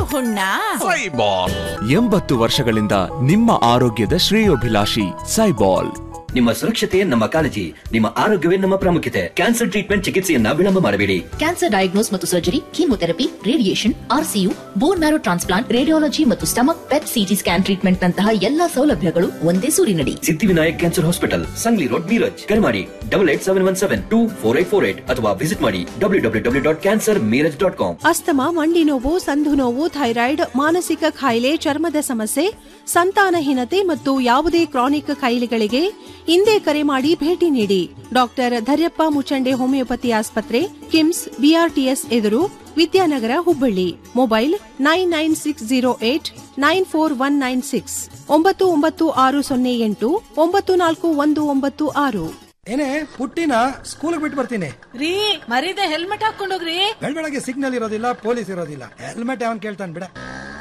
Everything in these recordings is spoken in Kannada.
ಹುಣ್ಣ ಸೈಬಾಲ್ ಎಂಬತ್ತು ವರ್ಷಗಳಿಂದ ನಿಮ್ಮ ಆರೋಗ್ಯದ ಶ್ರೇಯೋಭಿಲಾಷಿ ಸೈಬಾಲ್ ನಿಮ್ಮ ಸುರಕ್ಷತೆ ನಮ್ಮ ಕಾಳಜಿ ನಿಮ್ಮ ಆರೋಗ್ಯವೇ ನಮ್ಮ ಪ್ರಾಮುಖ್ಯತೆ ಕ್ಯಾನ್ಸರ್ ಟ್ರೀಟ್ಮೆಂಟ್ ಚಿಕಿತ್ಸೆಯನ್ನ ವಿಳಂಬ ಮಾಡಬೇಡಿ ಕ್ಯಾನ್ಸರ್ ಡಯಾಗ್ನೋಸ್ ಮತ್ತು surgery chemotherapy radiation RCU bone marrow transplant radiology ಮತ್ತು stomach PET CT scan treatment ನಂತಹ ಎಲ್ಲಾ ಸೌಲಭ್ಯಗಳು ಒಂದೇ ಸೂರಿನಡಿ Siddhivinayak cancer hospital Sangli road Miraj ಕರೆ ಮಾಡಿ double eight seven one seven two four eight four eight ಅಥವಾ ವಿಸಿಟ್ ಮಾಡಿ W W W dot cancer Miraj dot com asthma ಮಂಡಿ ನೋವು ಸಂಧು ನೋವು ಥೈರಾಯ್ಡ್ ಮಾನಸಿಕ ಕಾಯಿಲೆ ಚರ್ಮದ ಸಮಸ್ಯೆ ಸಂತಾನಹೀನತೆ ಮತ್ತು ಯಾವುದೇ ಕ್ರಾನಿಕ್ ಕಾಯಿಲೆಗಳಿಗೆ ಇಂದೇ ಕರೆ ಮಾಡಿ ಭೇಟಿ ನೀಡಿ ಡಾಕ್ಟರ್ ಧರ್ಯಪ್ಪ ಮುಚಂಡೆ ಹೋಮಿಯೋಪತಿ ಆಸ್ಪತ್ರೆ ಕಿಮ್ಸ್ ಬಿಆರ್ಟಿಎಸ್ ಎದುರು Vidyanagar Hubballi mobile nine nine six zero eight nine four one nine six ಒಂಬತ್ತು ಒಂಬತ್ತು ಆರು ಸೊನ್ನೆ ಎಂಟು ಒಂಬತ್ತು ನಾಲ್ಕು ಒಂದು ಒಂಬತ್ತು ಆರು ಏನೇ ಪುಟ್ಟಿನ ಸ್ಕೂಲ್ ಬಿಟ್ಟು ಬರ್ತೀನಿ ರೀ ಮರಿದೆ ಹೆಲ್ಮೆಟ್ ಹಾಕೊಂಡೋಗ್ರಿ ಬೆಳಗ್ಗೆ ಸಿಗ್ನಲ್ ಇರೋದಿಲ್ಲ ಪೊಲೀಸ್ ಇರೋದಿಲ್ಲ ಹೆಲ್ಮೆಟ್ ಯಾವನ್ ಕೇಳ್ತಾನೆ ಬಿಡ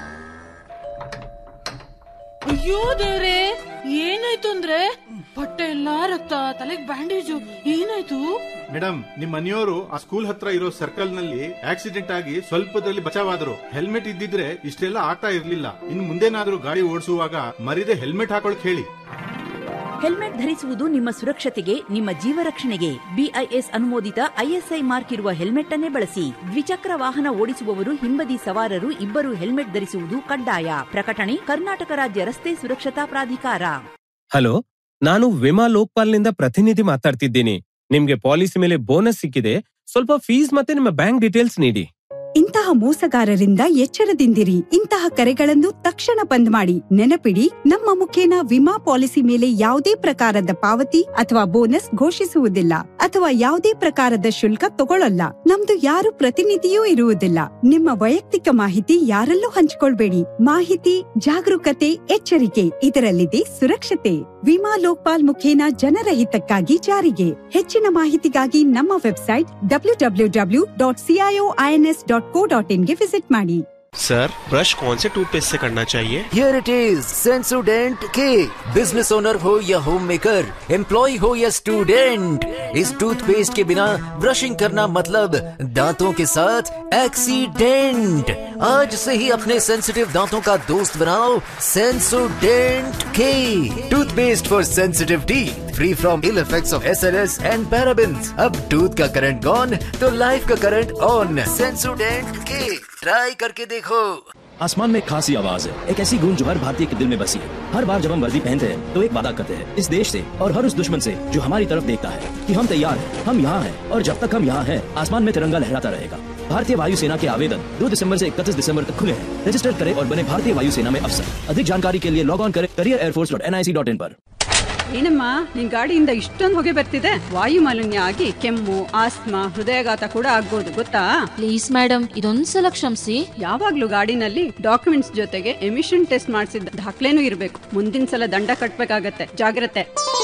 ಅಯ್ಯೋ ದೇವ್ರೆ ಏನಾಯ್ತು ಅಂದ್ರೆ ಬಟ್ಟೆ ಎಲ್ಲಾ ರಕ್ತ ತಲೆಗ್ ಬ್ಯಾಂಡೇಜು ಏನಾಯ್ತು ಮೇಡಮ್ ನಿಮ್ ಮನೆಯವರು ಆ ಸ್ಕೂಲ್ ಹತ್ರ ಇರೋ ಸರ್ಕಲ್ ನಲ್ಲಿ ಆಕ್ಸಿಡೆಂಟ್ ಆಗಿ ಸ್ವಲ್ಪದಲ್ಲಿ ಬಚಾವಾದ್ರು ಹೆಲ್ಮೆಟ್ ಇದ್ದಿದ್ರೆ ಇಷ್ಟೆಲ್ಲ ಆಗ್ತಾ ಇರ್ಲಿಲ್ಲ ಇನ್ ಮುಂದೇನಾದ್ರೂ ಗಾಡಿ ಓಡಿಸುವಾಗ ಮರಿದೆ ಹೆಲ್ಮೆಟ್ ಹಾಕೊಳಕ್ ಹೇಳಿ ಹೆಲ್ಮೆಟ್ ಧರಿಸುವುದು ನಿಮ್ಮ ಸುರಕ್ಷತೆಗೆ ನಿಮ್ಮ ಜೀವ ರಕ್ಷಣೆಗೆ ಬಿಐಎಸ್ ಅನುಮೋದಿತ ಐಎಸ್ಐ ಮಾರ್ಕ್ ಇರುವ ಹೆಲ್ಮೆಟ್ ಅನ್ನೇ ಬಳಸಿ ದ್ವಿಚಕ್ರ ವಾಹನ ಓಡಿಸುವವರು ಹಿಂಬದಿ ಸವಾರರು ಇಬ್ಬರು ಹೆಲ್ಮೆಟ್ ಧರಿಸುವುದು ಕಡ್ಡಾಯ ಪ್ರಕಟಣೆ ಕರ್ನಾಟಕ ರಾಜ್ಯ ರಸ್ತೆ ಸುರಕ್ಷತಾ ಪ್ರಾಧಿಕಾರ ಹಲೋ ನಾನು ವಿಮಾ ಲೋಕ್ಪಾಲ್ನಿಂದ ಪ್ರತಿನಿಧಿ ಮಾತಾಡ್ತಿದ್ದೀನಿ ನಿಮ್ಗೆ ಪಾಲಿಸಿ ಮೇಲೆ ಬೋನಸ್ ಸಿಕ್ಕಿದೆ ಸ್ವಲ್ಪ ಫೀಸ್ ಮತ್ತೆ ನಿಮ್ಮ ಬ್ಯಾಂಕ್ ಡೀಟೇಲ್ಸ್ ನೀಡಿ ಇಂತಹ ಮೋಸಗಾರರಿಂದ ಎಚ್ಚರದಿಂದಿರಿ ಇಂತಹ ಕರೆಗಳನ್ನು ತಕ್ಷಣ ಬಂದ್ ಮಾಡಿ ನೆನಪಿಡಿ ನಮ್ಮ ಮುಖೇನ ವಿಮಾ ಪಾಲಿಸಿ ಮೇಲೆ ಯಾವುದೇ ಪ್ರಕಾರದ ಪಾವತಿ ಅಥವಾ ಬೋನಸ್ ಘೋಷಿಸುವುದಿಲ್ಲ ಅಥವಾ ಯಾವುದೇ ಪ್ರಕಾರದ ಶುಲ್ಕ ತಗೊಳ್ಳಲ್ಲ ನಮ್ದು ಯಾರು ಪ್ರತಿನಿಧಿಯೂ ಇರುವುದಿಲ್ಲ ನಿಮ್ಮ ವೈಯಕ್ತಿಕ ಮಾಹಿತಿ ಯಾರಲ್ಲೂ ಹಂಚಿಕೊಳ್ಬೇಡಿ ಮಾಹಿತಿ ಜಾಗರೂಕತೆ ಎಚ್ಚರಿಕೆ ಇದರಲ್ಲಿದೆ ಸುರಕ್ಷತೆ ವಿಮಾ ಲೋಕ್ಪಾಲ್ ಮುಖೇನ ಜನರ ಹಿತಕ್ಕಾಗಿ ಜಾರಿಗೆ ಹೆಚ್ಚಿನ ಮಾಹಿತಿಗಾಗಿ ನಮ್ಮ website W W W dot CIO INS dot co ಡಾಟ್ ಇನ್ಗೆ ವಿಸಿಟ್ ಮಾಡಿ सर ब्रश कौन से टूथपेस्ट से करना चाहिए हियर इट इज सेंसोडेंट के बिजनेस ओनर हो या होम मेकर एम्प्लॉय हो या स्टूडेंट इस टूथपेस्ट के बिना ब्रशिंग करना मतलब दांतों के साथ एक्सीडेंट आज से ही अपने सेंसिटिव दांतों का दोस्त बनाओ सेंसोडेंट के toothpaste for sensitive teeth free from ill effects of SLS and parabens अब टूथ का करंट गॉन तो लाइफ का करंट ऑन सेंसोडेंट के ट्राई करके देखो आसमान में एक खासी आवाज है एक ऐसी गूंज जो हर भारतीय के दिल में बसी है हर बार जब हम वर्दी पहनते हैं तो एक वादा करते हैं इस देश से और हर उस दुश्मन से जो हमारी तरफ देखता है कि हम तैयार हैं हम यहाँ हैं और जब तक हम यहाँ हैं आसमान में तिरंगा लहराता रहेगा भारतीय वायुसेना के आवेदन 2 दिसंबर से 31 दिसंबर तक खुले हैं रजिस्टर करें और बने भारतीय वायुसेना में अफसर अधिक जानकारी के लिए लॉग ऑन करें career air force dot N I C dot in पर ಏನಮ್ಮ ನಿನ್ ಗಾಡಿಯಿಂದ ಇಷ್ಟೊಂದು ಹೊಗೆ ಬರ್ತಿದೆ ವಾಯು ಮಾಲಿನ್ಯ ಆಗಿ ಕೆಮ್ಮು ಆಸ್ತಮಾ ಹೃದಯಾಘಾತ ಕೂಡ ಆಗ್ಬೋದು ಗೊತ್ತಾ ಪ್ಲೀಸ್ ಮೇಡಮ್ ಇದೊಂದ್ಸಲ ಕ್ಷಮಿಸಿ ಯಾವಾಗ್ಲೂ ಗಾಡಿನಲ್ಲಿ ಡಾಕ್ಯುಮೆಂಟ್ಸ್ ಜೊತೆಗೆ ಎಮಿಷನ್ ಟೆಸ್ಟ್ ಮಾಡಿಸಿದ ದಾಖಲೆನೂ ಇರಬೇಕು ಮುಂದಿನ ಸಲ ದಂಡ ಕಟ್ಬೇಕಾಗತ್ತೆ ಜಾಗ್ರತೆ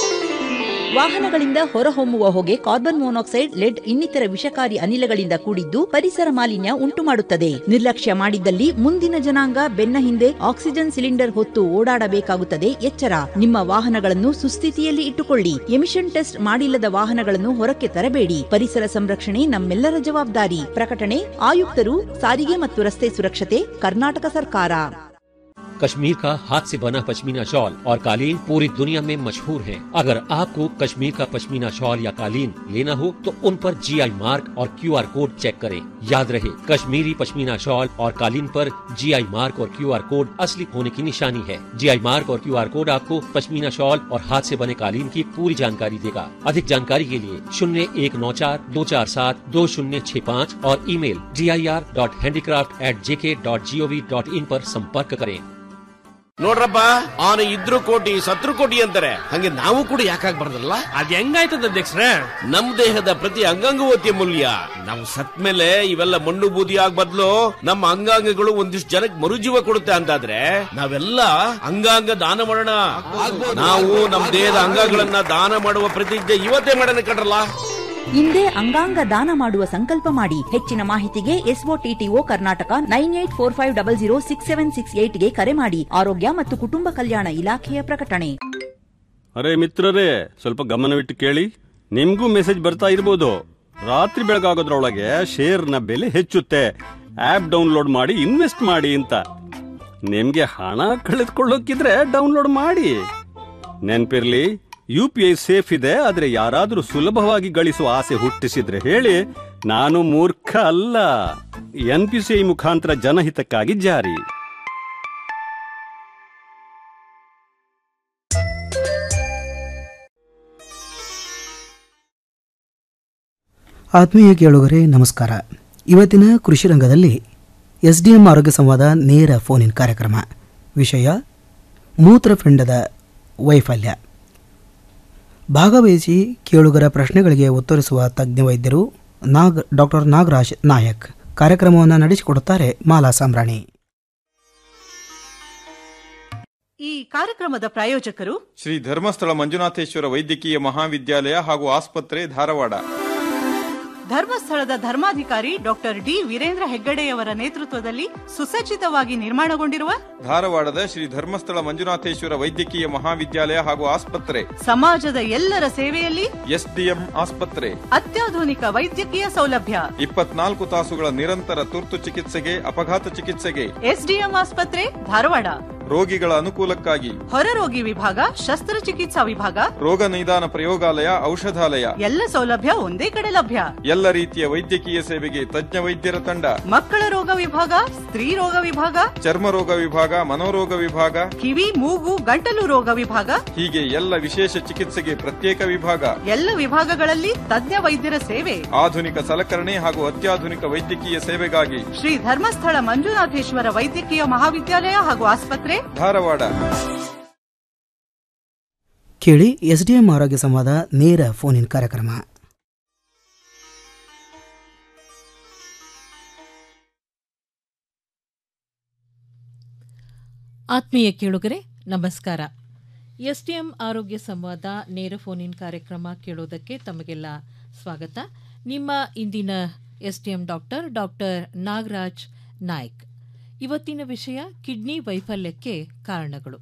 ವಾಹನಗಳಿಂದ ಹೊರಹೊಮ್ಮುವ ಹೊಗೆ ಕಾರ್ಬನ್ ಮೊನಾಕ್ಸೈಡ್ ಲೆಡ್ ಇನ್ನಿತರ ವಿಷಕಾರಿ ಅನಿಲಗಳಿಂದ ಕೂಡಿದ್ದು ಪರಿಸರ ಮಾಲಿನ್ಯ ಉಂಟು ಮಾಡುತ್ತದೆ ನಿರ್ಲಕ್ಷ್ಯ ಮಾಡಿದ್ದಲ್ಲಿ ಮುಂದಿನ ಜನಾಂಗ ಬೆನ್ನ ಹಿಂದೆ ಆಕ್ಸಿಜನ್ ಸಿಲಿಂಡರ್ ಹೊತ್ತು ಓಡಾಡಬೇಕಾಗುತ್ತದೆ ಎಚ್ಚರ ನಿಮ್ಮ ವಾಹನಗಳನ್ನು ಸುಸ್ಥಿತಿಯಲ್ಲಿ ಇಟ್ಟುಕೊಳ್ಳಿ ಎಮಿಷನ್ ಟೆಸ್ಟ್ ಮಾಡಿಲ್ಲದ ವಾಹನಗಳನ್ನು ಹೊರಕ್ಕೆ ತರಬೇಡಿ ಪರಿಸರ ಸಂರಕ್ಷಣೆ ನಮ್ಮೆಲ್ಲರ ಜವಾಬ್ದಾರಿ ಪ್ರಕಟಣೆ ಆಯುಕ್ತರು ಸಾರಿಗೆ ಮತ್ತು ರಸ್ತೆ ಸುರಕ್ಷತೆ ಕರ್ನಾಟಕ ಸರ್ಕಾರ कश्मीर का हाथ से बना पश्मीना शॉल और कालीन पूरी दुनिया में मशहूर हैं। अगर आपको कश्मीर का पश्मीना शॉल या कालीन लेना हो तो उन पर जीआई मार्क और क्यूआर कोड चेक करें याद रहे कश्मीरी पश्मीना शॉल और कालीन पर जीआई मार्क और क्यूआर कोड असली होने की निशानी है जीआई मार्क और क्यूआर कोड आपको पश्मीना शॉल और हाथ से बने कालीन की पूरी जानकारी देगा अधिक जानकारी के लिए शून्य एक नौ चार दो चार सात दो शून्य छह पाँच और email G I R dot handicraft at J K dot G O V dot in पर संपर्क करें ನೋಡ್ರಪ್ಪ ಅವನು ಇದ್ರು ಕೋಟಿ ಸತ್ರು ಕೋಟಿ ಅಂತಾರೆ ಹಂಗೆ ನಾವು ಕೂಡ ಯಾಕಾಗ್ಬಾರ್ದಲ್ಲ ಅದ್ ಹೆಂಗಾಯ್ತದ ಅಧ್ಯಕ್ಷರೇ ನಮ್ ದೇಹದ ಪ್ರತಿ ಅಂಗಾಂಗವೂ ಅತ್ಯಮೂಲ್ಯ ನಾವು ಸತ್ ಮೇಲೆ ಇವೆಲ್ಲ ಮಣ್ಣು ಬೂದಿ ಆಗ್ ಬದ್ಲು ನಮ್ಮ ಅಂಗಾಂಗಗಳು ಒಂದಿಷ್ಟು ಜನಕ್ಕೆ ಮರುಜೀವ ಕೊಡುತ್ತೆ ಅಂತಾದ್ರೆ ನಾವೆಲ್ಲ ಅಂಗಾಂಗ ದಾನ ಮಾಡೋಣ ನಾವು ನಮ್ ದೇಹದ ಅಂಗಗಳನ್ನ ದಾನ ಮಾಡುವ ಪ್ರತಿಜ್ಞೆ ಇವತ್ತೇ ಮಾಡೋಣ ಕಣ್ರಲ್ಲ ಹಿಂದೆ ಅಂಗಾಂಗ ದಾನ ಮಾಡುವ ಸಂಕಲ್ಪ ಮಾಡಿ ಹೆಚ್ಚಿನ ಮಾಹಿತಿಗೆ SOTTO Karnataka nine eight four five double zero six seven six ಏಟ್ಗೆ ಕರೆ ಮಾಡಿ ಆರೋಗ್ಯ ಮತ್ತು ಕುಟುಂಬ ಕಲ್ಯಾಣ ಇಲಾಖೆಯ ಪ್ರಕಟಣೆ ಅರೆ ಮಿತ್ರರೇ ಸ್ವಲ್ಪ ಗಮನವಿಟ್ಟು ಕೇಳಿ ನಿಮ್ಗೂ ಮೆಸೇಜ್ ಬರ್ತಾ ಇರ್ಬೋದು ರಾತ್ರಿ ಬೆಳಗಾಗೋದ್ರೊಳಗೆ ಶೇರ್ನ ಬೆಲೆ ಹೆಚ್ಚುತ್ತೆ ಆಪ್ ಡೌನ್ಲೋಡ್ ಮಾಡಿ ಇನ್ವೆಸ್ಟ್ ಮಾಡಿ ಅಂತ ನಿಮ್ಗೆ ಹಣ ಕಳೆದುಕೊಳ್ಳೋಕಿದ್ರೆ ಡೌನ್ಲೋಡ್ ಮಾಡಿ ನೆನ್ಪಿರ್ಲಿ ಯು ಪಿ ಐ ಸೇಫ್ ಇದೆ ಆದ್ರೆ ಯಾರಾದ್ರೂ ಸುಲಭವಾಗಿ ಗಳಿಸುವ ಆಸೆ ಹುಟ್ಟಿಸಿದ್ರೆ ಹೇಳಿ ನಾನು ಮೂರ್ಖ ಅಲ್ಲ ಎನ್ ಪಿ ಸಿ ಐ ಮುಖಾಂತರ ಜನಹಿತಕ್ಕಾಗಿ ಜಾರಿ ಆತ್ಮೀಯ ಕೇಳುಗರೆ ನಮಸ್ಕಾರ ಇವತ್ತಿನ ಕೃಷಿ ರಂಗದಲ್ಲಿ ಎಸ್ ಡಿ ಎಂ ಆರೋಗ್ಯ ಸಂವಾದ ನೇರ ಫೋನ್ ಇನ್ ಕಾರ್ಯಕ್ರಮ ವಿಷಯ ಮೂತ್ರಪಿಂಡದ ವೈಫಲ್ಯ ಭಾಗವಹಿಸಿ ಕೇಳುಗರ ಪ್ರಶ್ನೆಗಳಿಗೆ ಉತ್ತರಿಸುವ ತಜ್ಞ ವೈದ್ಯರು ನಾಗ್ ಡಾಕ್ಟರ್ ನಾಗರಾಜ್ ನಾಯಕ್ ಕಾರ್ಯಕ್ರಮವನ್ನು ನಡೆಸಿಕೊಡುತ್ತಾರೆ ಮಾಲಾ ಸಾಮ್ರಾಣಿ ಈ ಕಾರ್ಯಕ್ರಮದ ಪ್ರಾಯೋಜಕರು ಶ್ರೀ ಧರ್ಮಸ್ಥಳ ಮಂಜುನಾಥೇಶ್ವರ ವೈದ್ಯಕೀಯ ಮಹಾವಿದ್ಯಾಲಯ ಹಾಗೂ ಆಸ್ಪತ್ರೆ ಧಾರವಾಡ ಧರ್ಮಸ್ಥಳದ ಧರ್ಮಾಧಿಕಾರಿ ಡಾಕ್ಟರ್ ಡಿ ವೀರೇಂದ್ರ ಹೆಗ್ಗಡೆಯವರ ನೇತೃತ್ವದಲ್ಲಿ ಸುಸಜ್ಜಿತವಾಗಿ ನಿರ್ಮಾಣಗೊಂಡಿರುವ ಧಾರವಾಡದ ಶ್ರೀ ಧರ್ಮಸ್ಥಳ ಮಂಜುನಾಥೇಶ್ವರ ವೈದ್ಯಕೀಯ ಮಹಾವಿದ್ಯಾಲಯ ಹಾಗೂ ಆಸ್ಪತ್ರೆ ಸಮಾಜದ ಎಲ್ಲರ ಸೇವೆಯಲ್ಲಿ ಎಸ್ಡಿಎಂ ಆಸ್ಪತ್ರೆ ಅತ್ಯಾಧುನಿಕ ವೈದ್ಯಕೀಯ ಸೌಲಭ್ಯ ಇಪ್ಪತ್ನಾಲ್ಕು ತಾಸುಗಳ ನಿರಂತರ ತುರ್ತು ಚಿಕಿತ್ಸೆಗೆ ಅಪಘಾತ ಚಿಕಿತ್ಸೆಗೆ ಎಸ್ಡಿಎಂ ಆಸ್ಪತ್ರೆ ಧಾರವಾಡ ರೋಗಿಗಳ ಅನುಕೂಲಕ್ಕಾಗಿ ಹೊರರೋಗಿ ವಿಭಾಗ ಶಸ್ತ್ರಚಿಕಿತ್ಸಾ ವಿಭಾಗ ರೋಗ ನಿದಾನ ಪ್ರಯೋಗಾಲಯ ಔಷಧಾಲಯ ಎಲ್ಲ ಸೌಲಭ್ಯ ಒಂದೇ ಕಡೆ ಲಭ್ಯ ಎಲ್ಲ ರೀತಿಯ ವೈದ್ಯಕೀಯ ಸೇವೆಗೆ ತಜ್ಞ ವೈದ್ಯರ ತಂಡ ಮಕ್ಕಳ ರೋಗ ವಿಭಾಗ ಸ್ತ್ರೀ ರೋಗ ವಿಭಾಗ ಚರ್ಮ ರೋಗ ವಿಭಾಗ ಮನೋರೋಗ ವಿಭಾಗ ಕಿವಿ ಮೂಗು ಗಂಟಲು ರೋಗ ವಿಭಾಗ ಹೀಗೆ ಎಲ್ಲ ವಿಶೇಷ ಚಿಕಿತ್ಸೆಗೆ ಪ್ರತ್ಯೇಕ ವಿಭಾಗ ಎಲ್ಲ ವಿಭಾಗಗಳಲ್ಲಿ ತಜ್ಞ ವೈದ್ಯರ ಸೇವೆ ಆಧುನಿಕ ಸಲಕರಣೆ ಹಾಗೂ ಅತ್ಯಾಧುನಿಕ ವೈದ್ಯಕೀಯ ಸೇವೆಗಾಗಿ ಶ್ರೀ ಧರ್ಮಸ್ಥಳ ಮಂಜುನಾಥೇಶ್ವರ ವೈದ್ಯಕೀಯ ಮಹಾವಿದ್ಯಾಲಯ ಹಾಗೂ ಆಸ್ಪತ್ರೆ ಧಾರವಾಡ ಕೇಳಿ ಎಸ್ ಡಿ ಎಂ ಆರೋಗ್ಯ ಸಂವಾದ ನೇರ ಫೋನ್ ಇನ್ ಕಾರ್ಯಕ್ರಮ ಆತ್ಮೀಯ ಕೇಳುಗರೆ ನಮಸ್ಕಾರ ಎಸ್ಟಿಎಂ ಆರೋಗ್ಯ ಸಂವಾದ ನೇರ ಫೋನ್ ಇನ್ ಕಾರ್ಯಕ್ರಮ ಕೇಳೋದಕ್ಕೆ ತಮಗೆಲ್ಲ ಸ್ವಾಗತ ನಿಮ್ಮ ಇಂದಿನ STM doctor doctor Nagaraj Naik ಇವತ್ತಿನ ವಿಷಯ ಕಿಡ್ನಿ ವೈಫಲ್ಯಕ್ಕೆ ಕಾರಣಗಳು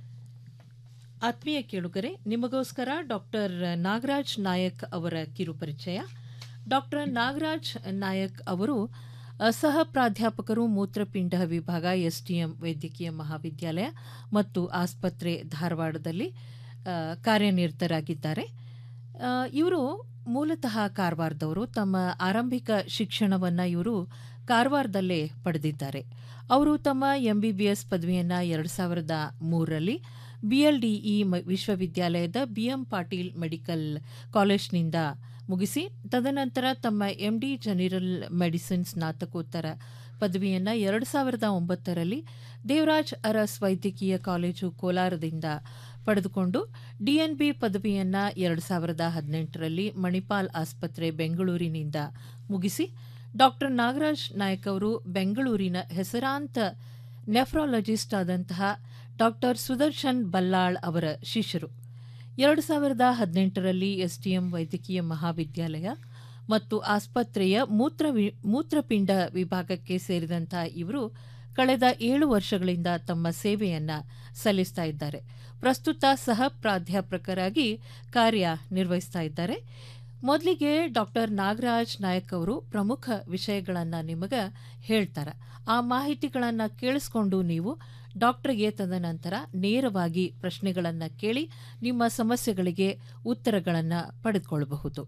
ಆತ್ಮೀಯ ಕೇಳುಗರೆ ನಿಮಗೋಸ್ಕರ ಡಾಕ್ಟರ್ ನಾಗರಾಜ್ ನಾಯಕ್ ಅವರ ಕಿರುಪರಿಚಯ ಡಾಕ್ಟರ್ ನಾಗರಾಜ್ ನಾಯಕ್ ಅವರು ಅ, ಸಹ ಪ್ರಾಧ್ಯಾಪಕರು ಮೂತ್ರಪಿಂಡ ವಿಭಾಗ ಎಸ್ಟಿಎಂ ವೈದ್ಯಕೀಯ ಮಹಾವಿದ್ಯಾಲಯ ಮತ್ತು ಆಸ್ಪತ್ರೆ ಧಾರವಾಡದಲ್ಲಿ ಅ, ಕಾರ್ಯನಿರತರಾಗಿದ್ದಾರೆ ಅ, ಇವರು ಮೂಲತಃ ಕಾರವಾರದವರು ತಮ್ಮ ಆರಂಭಿಕ ಶಿಕ್ಷಣವನ್ನು ಇವರು ಕಾರವಾರದಲ್ಲೇ ಪಡೆದಿದ್ದಾರೆ ಅವರು ತಮ್ಮ ಎಂ ಬಿ ಬಿ ಎಸ್ ಪದವಿಯನ್ನು ಎರಡು ಸಾವಿರದ ಮೂರರಲ್ಲಿ ಬಿ ಎಲ್ ಡಿ ಇ ವಿಶ್ವವಿದ್ಯಾಲಯದ ಬಿ ಎಂ ಪಾಟೀಲ್ ಮೆಡಿಕಲ್ ಕಾಲೇಜ್ನಿಂದ ಮುಗಿಸಿ ತದನಂತರ ತಮ್ಮ ಎಂ ಡಿ ಜನರಲ್ ಮೆಡಿಸಿನ್ ಸ್ನಾತಕೋತ್ತರ ಪದವಿಯನ್ನು ಎರಡು ಸಾವಿರದ ಒಂಬತ್ತರಲ್ಲಿ ದೇವರಾಜ್ ಅರಸ್ ವೈದ್ಯಕೀಯ ಕಾಲೇಜು ಕೋಲಾರದಿಂದ ಪಡೆದುಕೊಂಡು ಡಿಎನ್ಬಿ ಪದವಿಯನ್ನು ಎರಡು ಸಾವಿರದ ಹದಿನೆಂಟರಲ್ಲಿ ಮಣಿಪಾಲ್ ಆಸ್ಪತ್ರೆ ಬೆಂಗಳೂರಿನಿಂದ ಮುಗಿಸಿ ಡಾಕ್ಟರ್ ನಾಗರಾಜ್ ನಾಯಕ್ ಅವರು ಬೆಂಗಳೂರಿನ ಹೆಸರಾಂತ ನೆಫ್ರಾಲಜಿಸ್ಟ್ ಆದಂತಹ ಡಾಕ್ಟರ್ ಸುದರ್ಶನ್ ಬಲ್ಲಾಳ್ ಅವರ ಶಿಷ್ಯರು ಎರಡು ಸಾವಿರದ ಹದಿನೆಂಟರಲ್ಲಿ ಎಸ್ಡಿಎಂ ವೈದ್ಯಕೀಯ ಮಹಾವಿದ್ಯಾಲಯ ಮತ್ತು ಆಸ್ಪತ್ರೆಯ ಮೂತ್ರ ವಿ- ಮೂತ್ರಪಿಂಡ ವಿಭಾಗಕ್ಕೆ ಸೇರಿದಂತಹ ಇವರು ಕಳೆದ ಏಳು ವರ್ಷಗಳಿಂದ ತಮ್ಮ ಸೇವೆಯನ್ನ ಸಲ್ಲಿಸ್ತಾ ಇದ್ದಾರೆ ಪ್ರಸ್ತುತ ಸಹ ಪ್ರಾಧ್ಯಾಪಕರಾಗಿ ಕಾರ್ಯ ನಿರ್ವಹಿಸ್ತಾ ಇದ್ದಾರೆ ಮೊದಲಿಗೆ ಡಾಕ್ಟರ್ ನಾಗರಾಜ್ ನಾಯಕ್ ಅವರು ಪ್ರಮುಖ ವಿಷಯಗಳನ್ನು ನಿಮಗೆ ಹೇಳ್ತಾರೆ ಆ ಮಾಹಿತಿಗಳನ್ನು ಕೇಳಿಸ್ಕೊಂಡು ನೀವು ಡಾಕ್ಟರ್ಗೆ ತದನಂತರ ನೇರವಾಗಿ ಪ್ರಶ್ನೆಗಳನ್ನು ಕೇಳಿ ನಿಮ್ಮ ಸಮಸ್ಯೆಗಳಿಗೆ ಉತ್ತರಗಳನ್ನು ಪಡೆದುಕೊಳ್ಳಬಹುದು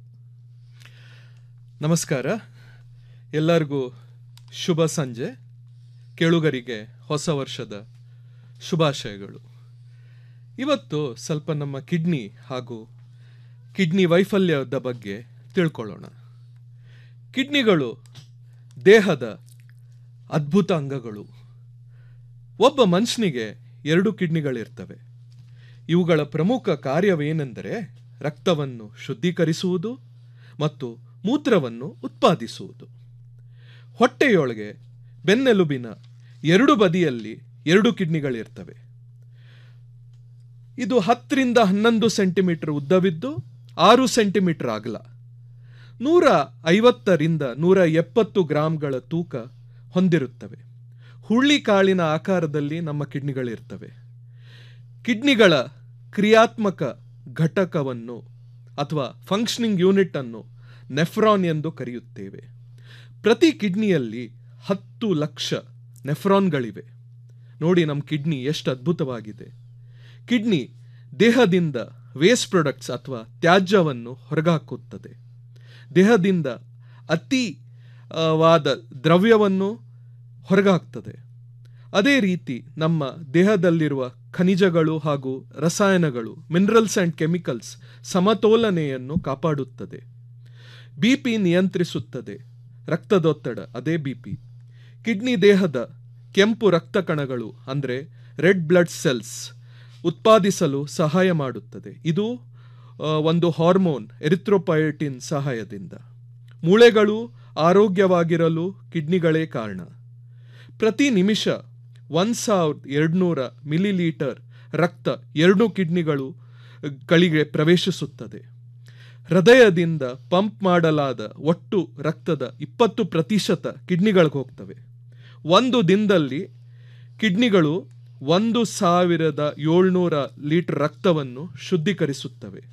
ನಮಸ್ಕಾರ ಎಲ್ಲರಿಗೂ ಶುಭ ಸಂಜೆ ಕೇಳುಗರಿಗೆ ಹೊಸ ವರ್ಷದ ಶುಭಾಶಯಗಳು ಇವತ್ತು ಸ್ವಲ್ಪ ನಮ್ಮ ಕಿಡ್ನಿ ಹಾಗೂ ಕಿಡ್ನಿ ವೈಫಲ್ಯದ ಬಗ್ಗೆ ತಿಳ್ಕೊಳ್ಳೋಣ ಕಿಡ್ನಿಗಳು ದೇಹದ ಅದ್ಭುತ ಅಂಗಗಳು ಒಬ್ಬ ಮನುಷ್ಯನಿಗೆ ಎರಡು ಕಿಡ್ನಿಗಳಿರ್ತವೆ ಇವುಗಳ ಪ್ರಮುಖ ಕಾರ್ಯವೇನೆಂದರೆ ರಕ್ತವನ್ನು ಶುದ್ಧೀಕರಿಸುವುದು ಮತ್ತು ಮೂತ್ರವನ್ನು ಉತ್ಪಾದಿಸುವುದು ಹೊಟ್ಟೆಯೊಳಗೆ ಬೆನ್ನೆಲುಬಿನ ಎರಡು ಬದಿಯಲ್ಲಿ ಎರಡು ಕಿಡ್ನಿಗಳಿರ್ತವೆ ಇದು ಹತ್ತರಿಂದ ಹನ್ನೊಂದು ಸೆಂಟಿಮೀಟರ್ ಉದ್ದವಿದ್ದು ಆರು ಸೆಂಟಿಮೀಟರ್ ಅಗಲ ನೂರ ಐವತ್ತರಿಂದ ನೂರ ಎಪ್ಪತ್ತು ಗ್ರಾಂಗಳ ತೂಕ ಹೊಂದಿರುತ್ತವೆ ಹುಳ್ಳಿಕಾಳಿನ ಆಕಾರದಲ್ಲಿ ನಮ್ಮ ಕಿಡ್ನಿಗಳಿರ್ತವೆ ಕಿಡ್ನಿಗಳ ಕ್ರಿಯಾತ್ಮಕ ಘಟಕವನ್ನು ಅಥವಾ ಫಂಕ್ಷನಿಂಗ್ ಯೂನಿಟ್ ಅನ್ನು ನೆಫ್ರಾನ್ ಎಂದು ಕರೆಯುತ್ತೇವೆ ಪ್ರತಿ ಕಿಡ್ನಿಯಲ್ಲಿ ಹತ್ತು ಲಕ್ಷ ನೆಫ್ರಾನ್ಗಳಿವೆ ನೋಡಿ ನಮ್ಮ ಕಿಡ್ನಿ ಎಷ್ಟು ಅದ್ಭುತವಾಗಿದೆ ಕಿಡ್ನಿ ದೇಹದಿಂದ ವೇಸ್ಟ್ ಪ್ರಾಡಕ್ಟ್ಸ್ ಅಥವಾ ತ್ಯಾಜ್ಯವನ್ನು ಹೊರಗಾಕುತ್ತದೆ ದೇಹದಿಂದ ಅತಿ ಆ, ವಾದ ದ್ರವ್ಯವನ್ನು ಹೊರಗಾಕ್ತದೆ ಅದೇ ರೀತಿ ನಮ್ಮ ದೇಹದಲ್ಲಿರುವ ಖನಿಜಗಳು ಹಾಗೂ ರಸಾಯನಗಳು ಮಿನರಲ್ಸ್ ಆ್ಯಂಡ್ ಕೆಮಿಕಲ್ಸ್ ಸಮತೋಲನೆಯನ್ನು ಕಾಪಾಡುತ್ತದೆ ಬಿ ಪಿ ನಿಯಂತ್ರಿಸುತ್ತದೆ ರಕ್ತದೊತ್ತಡ ಅದೇ ಬಿ ಪಿ ಕಿಡ್ನಿ ದೇಹದ ಕೆಂಪು ರಕ್ತ ಕಣಗಳು ಅಂದರೆ ರೆಡ್ ಬ್ಲಡ್ ಸೆಲ್ಸ್ ಉತ್ಪಾದಿಸಲು ಸಹಾಯ ಮಾಡುತ್ತದೆ ಇದು ಆ, ಒಂದು ಹಾರ್ಮೋನ್ ಎರಿಥ್ರೋಪಯಟಿನ್ ಸಹಾಯದಿಂದ ಮೂಳೆಗಳು ಆರೋಗ್ಯವಾಗಿರಲು ಕಿಡ್ನಿಗಳೇ ಕಾರಣ ಪ್ರತಿ ನಿಮಿಷ ಒಂದು ಸಾವಿರದ ಎರಡುನೂರ ಮಿಲಿಲೀಟರ್ ರಕ್ತ ಎರಡು ಕಿಡ್ನಿಗಳು ಗಳಿಗೆ ಪ್ರವೇಶಿಸುತ್ತದೆ ಹೃದಯದಿಂದ ಪಂಪ್ ಮಾಡಲಾದ ಒಟ್ಟು ರಕ್ತದ ಇಪ್ಪತ್ತು ಪ್ರತಿಶತ ಕಿಡ್ನಿಗಳಿಗೆ ಹೋಗ್ತವೆ ಒಂದು ದಿನದಲ್ಲಿ ಕಿಡ್ನಿಗಳು ಒಂದು ಸಾವಿರದ ಏಳ್ನೂರ ಲೀಟರ್ ರಕ್ತವನ್ನು ಶುದ್ಧೀಕರಿಸುತ್ತವೆ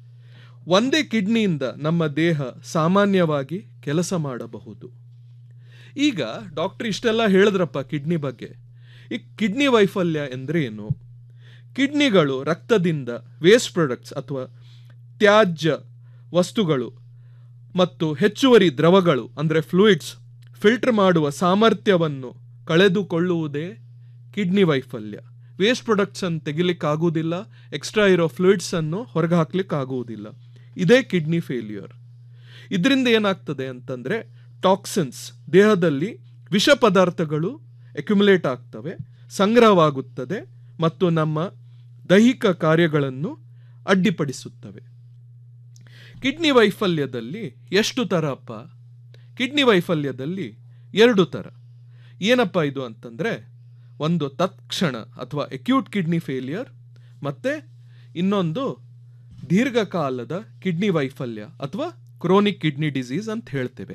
ಒಂದೇ ಕಿಡ್ನಿಯಿಂದ ನಮ್ಮ ದೇಹ ಸಾಮಾನ್ಯವಾಗಿ ಕೆಲಸ ಮಾಡಬಹುದು ಈಗ ಡಾಕ್ಟರ್ ಇಷ್ಟೆಲ್ಲ ಹೇಳಿದ್ರಪ್ಪ ಕಿಡ್ನಿ ಬಗ್ಗೆ ಈ ಕಿಡ್ನಿ ವೈಫಲ್ಯ ಎಂದರೆ ಏನು ಕಿಡ್ನಿಗಳು ರಕ್ತದಿಂದ ವೇಸ್ಟ್ ಪ್ರಾಡಕ್ಟ್ಸ್ ಅಥವಾ ತ್ಯಾಜ್ಯ ವಸ್ತುಗಳು ಮತ್ತು ಹೆಚ್ಚುವರಿ ದ್ರವಗಳು ಅಂದರೆ ಫ್ಲೂಯಿಡ್ಸ್ ಫಿಲ್ಟರ್ ಮಾಡುವ ಸಾಮರ್ಥ್ಯವನ್ನು ಕಳೆದುಕೊಳ್ಳುವುದೇ ಕಿಡ್ನಿ ವೈಫಲ್ಯ ವೇಸ್ಟ್ ಪ್ರಾಡಕ್ಟ್ಸ್ ಅನ್ನು ತೆಗಿಲಿಕ್ಕಾಗುವುದಿಲ್ಲ ಎಕ್ಸ್ಟ್ರಾ ಇರೋ ಫ್ಲೂಯಿಡ್ಸ್ ಅನ್ನು ಹೊರಗೆ ಹಾಕ್ಲಿಕ್ಕಾಗುವುದಿಲ್ಲ ಇದೇ ಕಿಡ್ನಿ ಫೇಲ್ಯೂರ್ ಇದರಿಂದ ಏನಾಗ್ತದೆ ಅಂತಂದರೆ ಟಾಕ್ಸಿನ್ಸ್ ದೇಹದಲ್ಲಿ ವಿಷ ಪದಾರ್ಥಗಳು ಅಕ್ಯುಮುಲೇಟ್ ಆಗ್ತವೆ ಸಂಗ್ರಹವಾಗುತ್ತದೆ ಮತ್ತು ನಮ್ಮ ದೈಹಿಕ ಕಾರ್ಯಗಳನ್ನು ಅಡ್ಡಿಪಡಿಸುತ್ತವೆ ಕಿಡ್ನಿ ವೈಫಲ್ಯದಲ್ಲಿ ಎಷ್ಟು ಥರ ಅಪ್ಪ ಕಿಡ್ನಿ ವೈಫಲ್ಯದಲ್ಲಿ ಎರಡು ಥರ ಏನಪ್ಪ ಇದು ಅಂತಂದರೆ ಒಂದು ತತ್ಕ್ಷಣ ಅಥವಾ ಅಕ್ಯೂಟ್ ಕಿಡ್ನಿ ಫೇಲಿಯರ್ ಮತ್ತು ಇನ್ನೊಂದು ದೀರ್ಘಕಾಲದ ಕಿಡ್ನಿ ವೈಫಲ್ಯ ಅಥವಾ ಕ್ರೋನಿಕ್ ಕಿಡ್ನಿ ಡಿಸೀಸ್ ಅಂತ ಹೇಳ್ತೇವೆ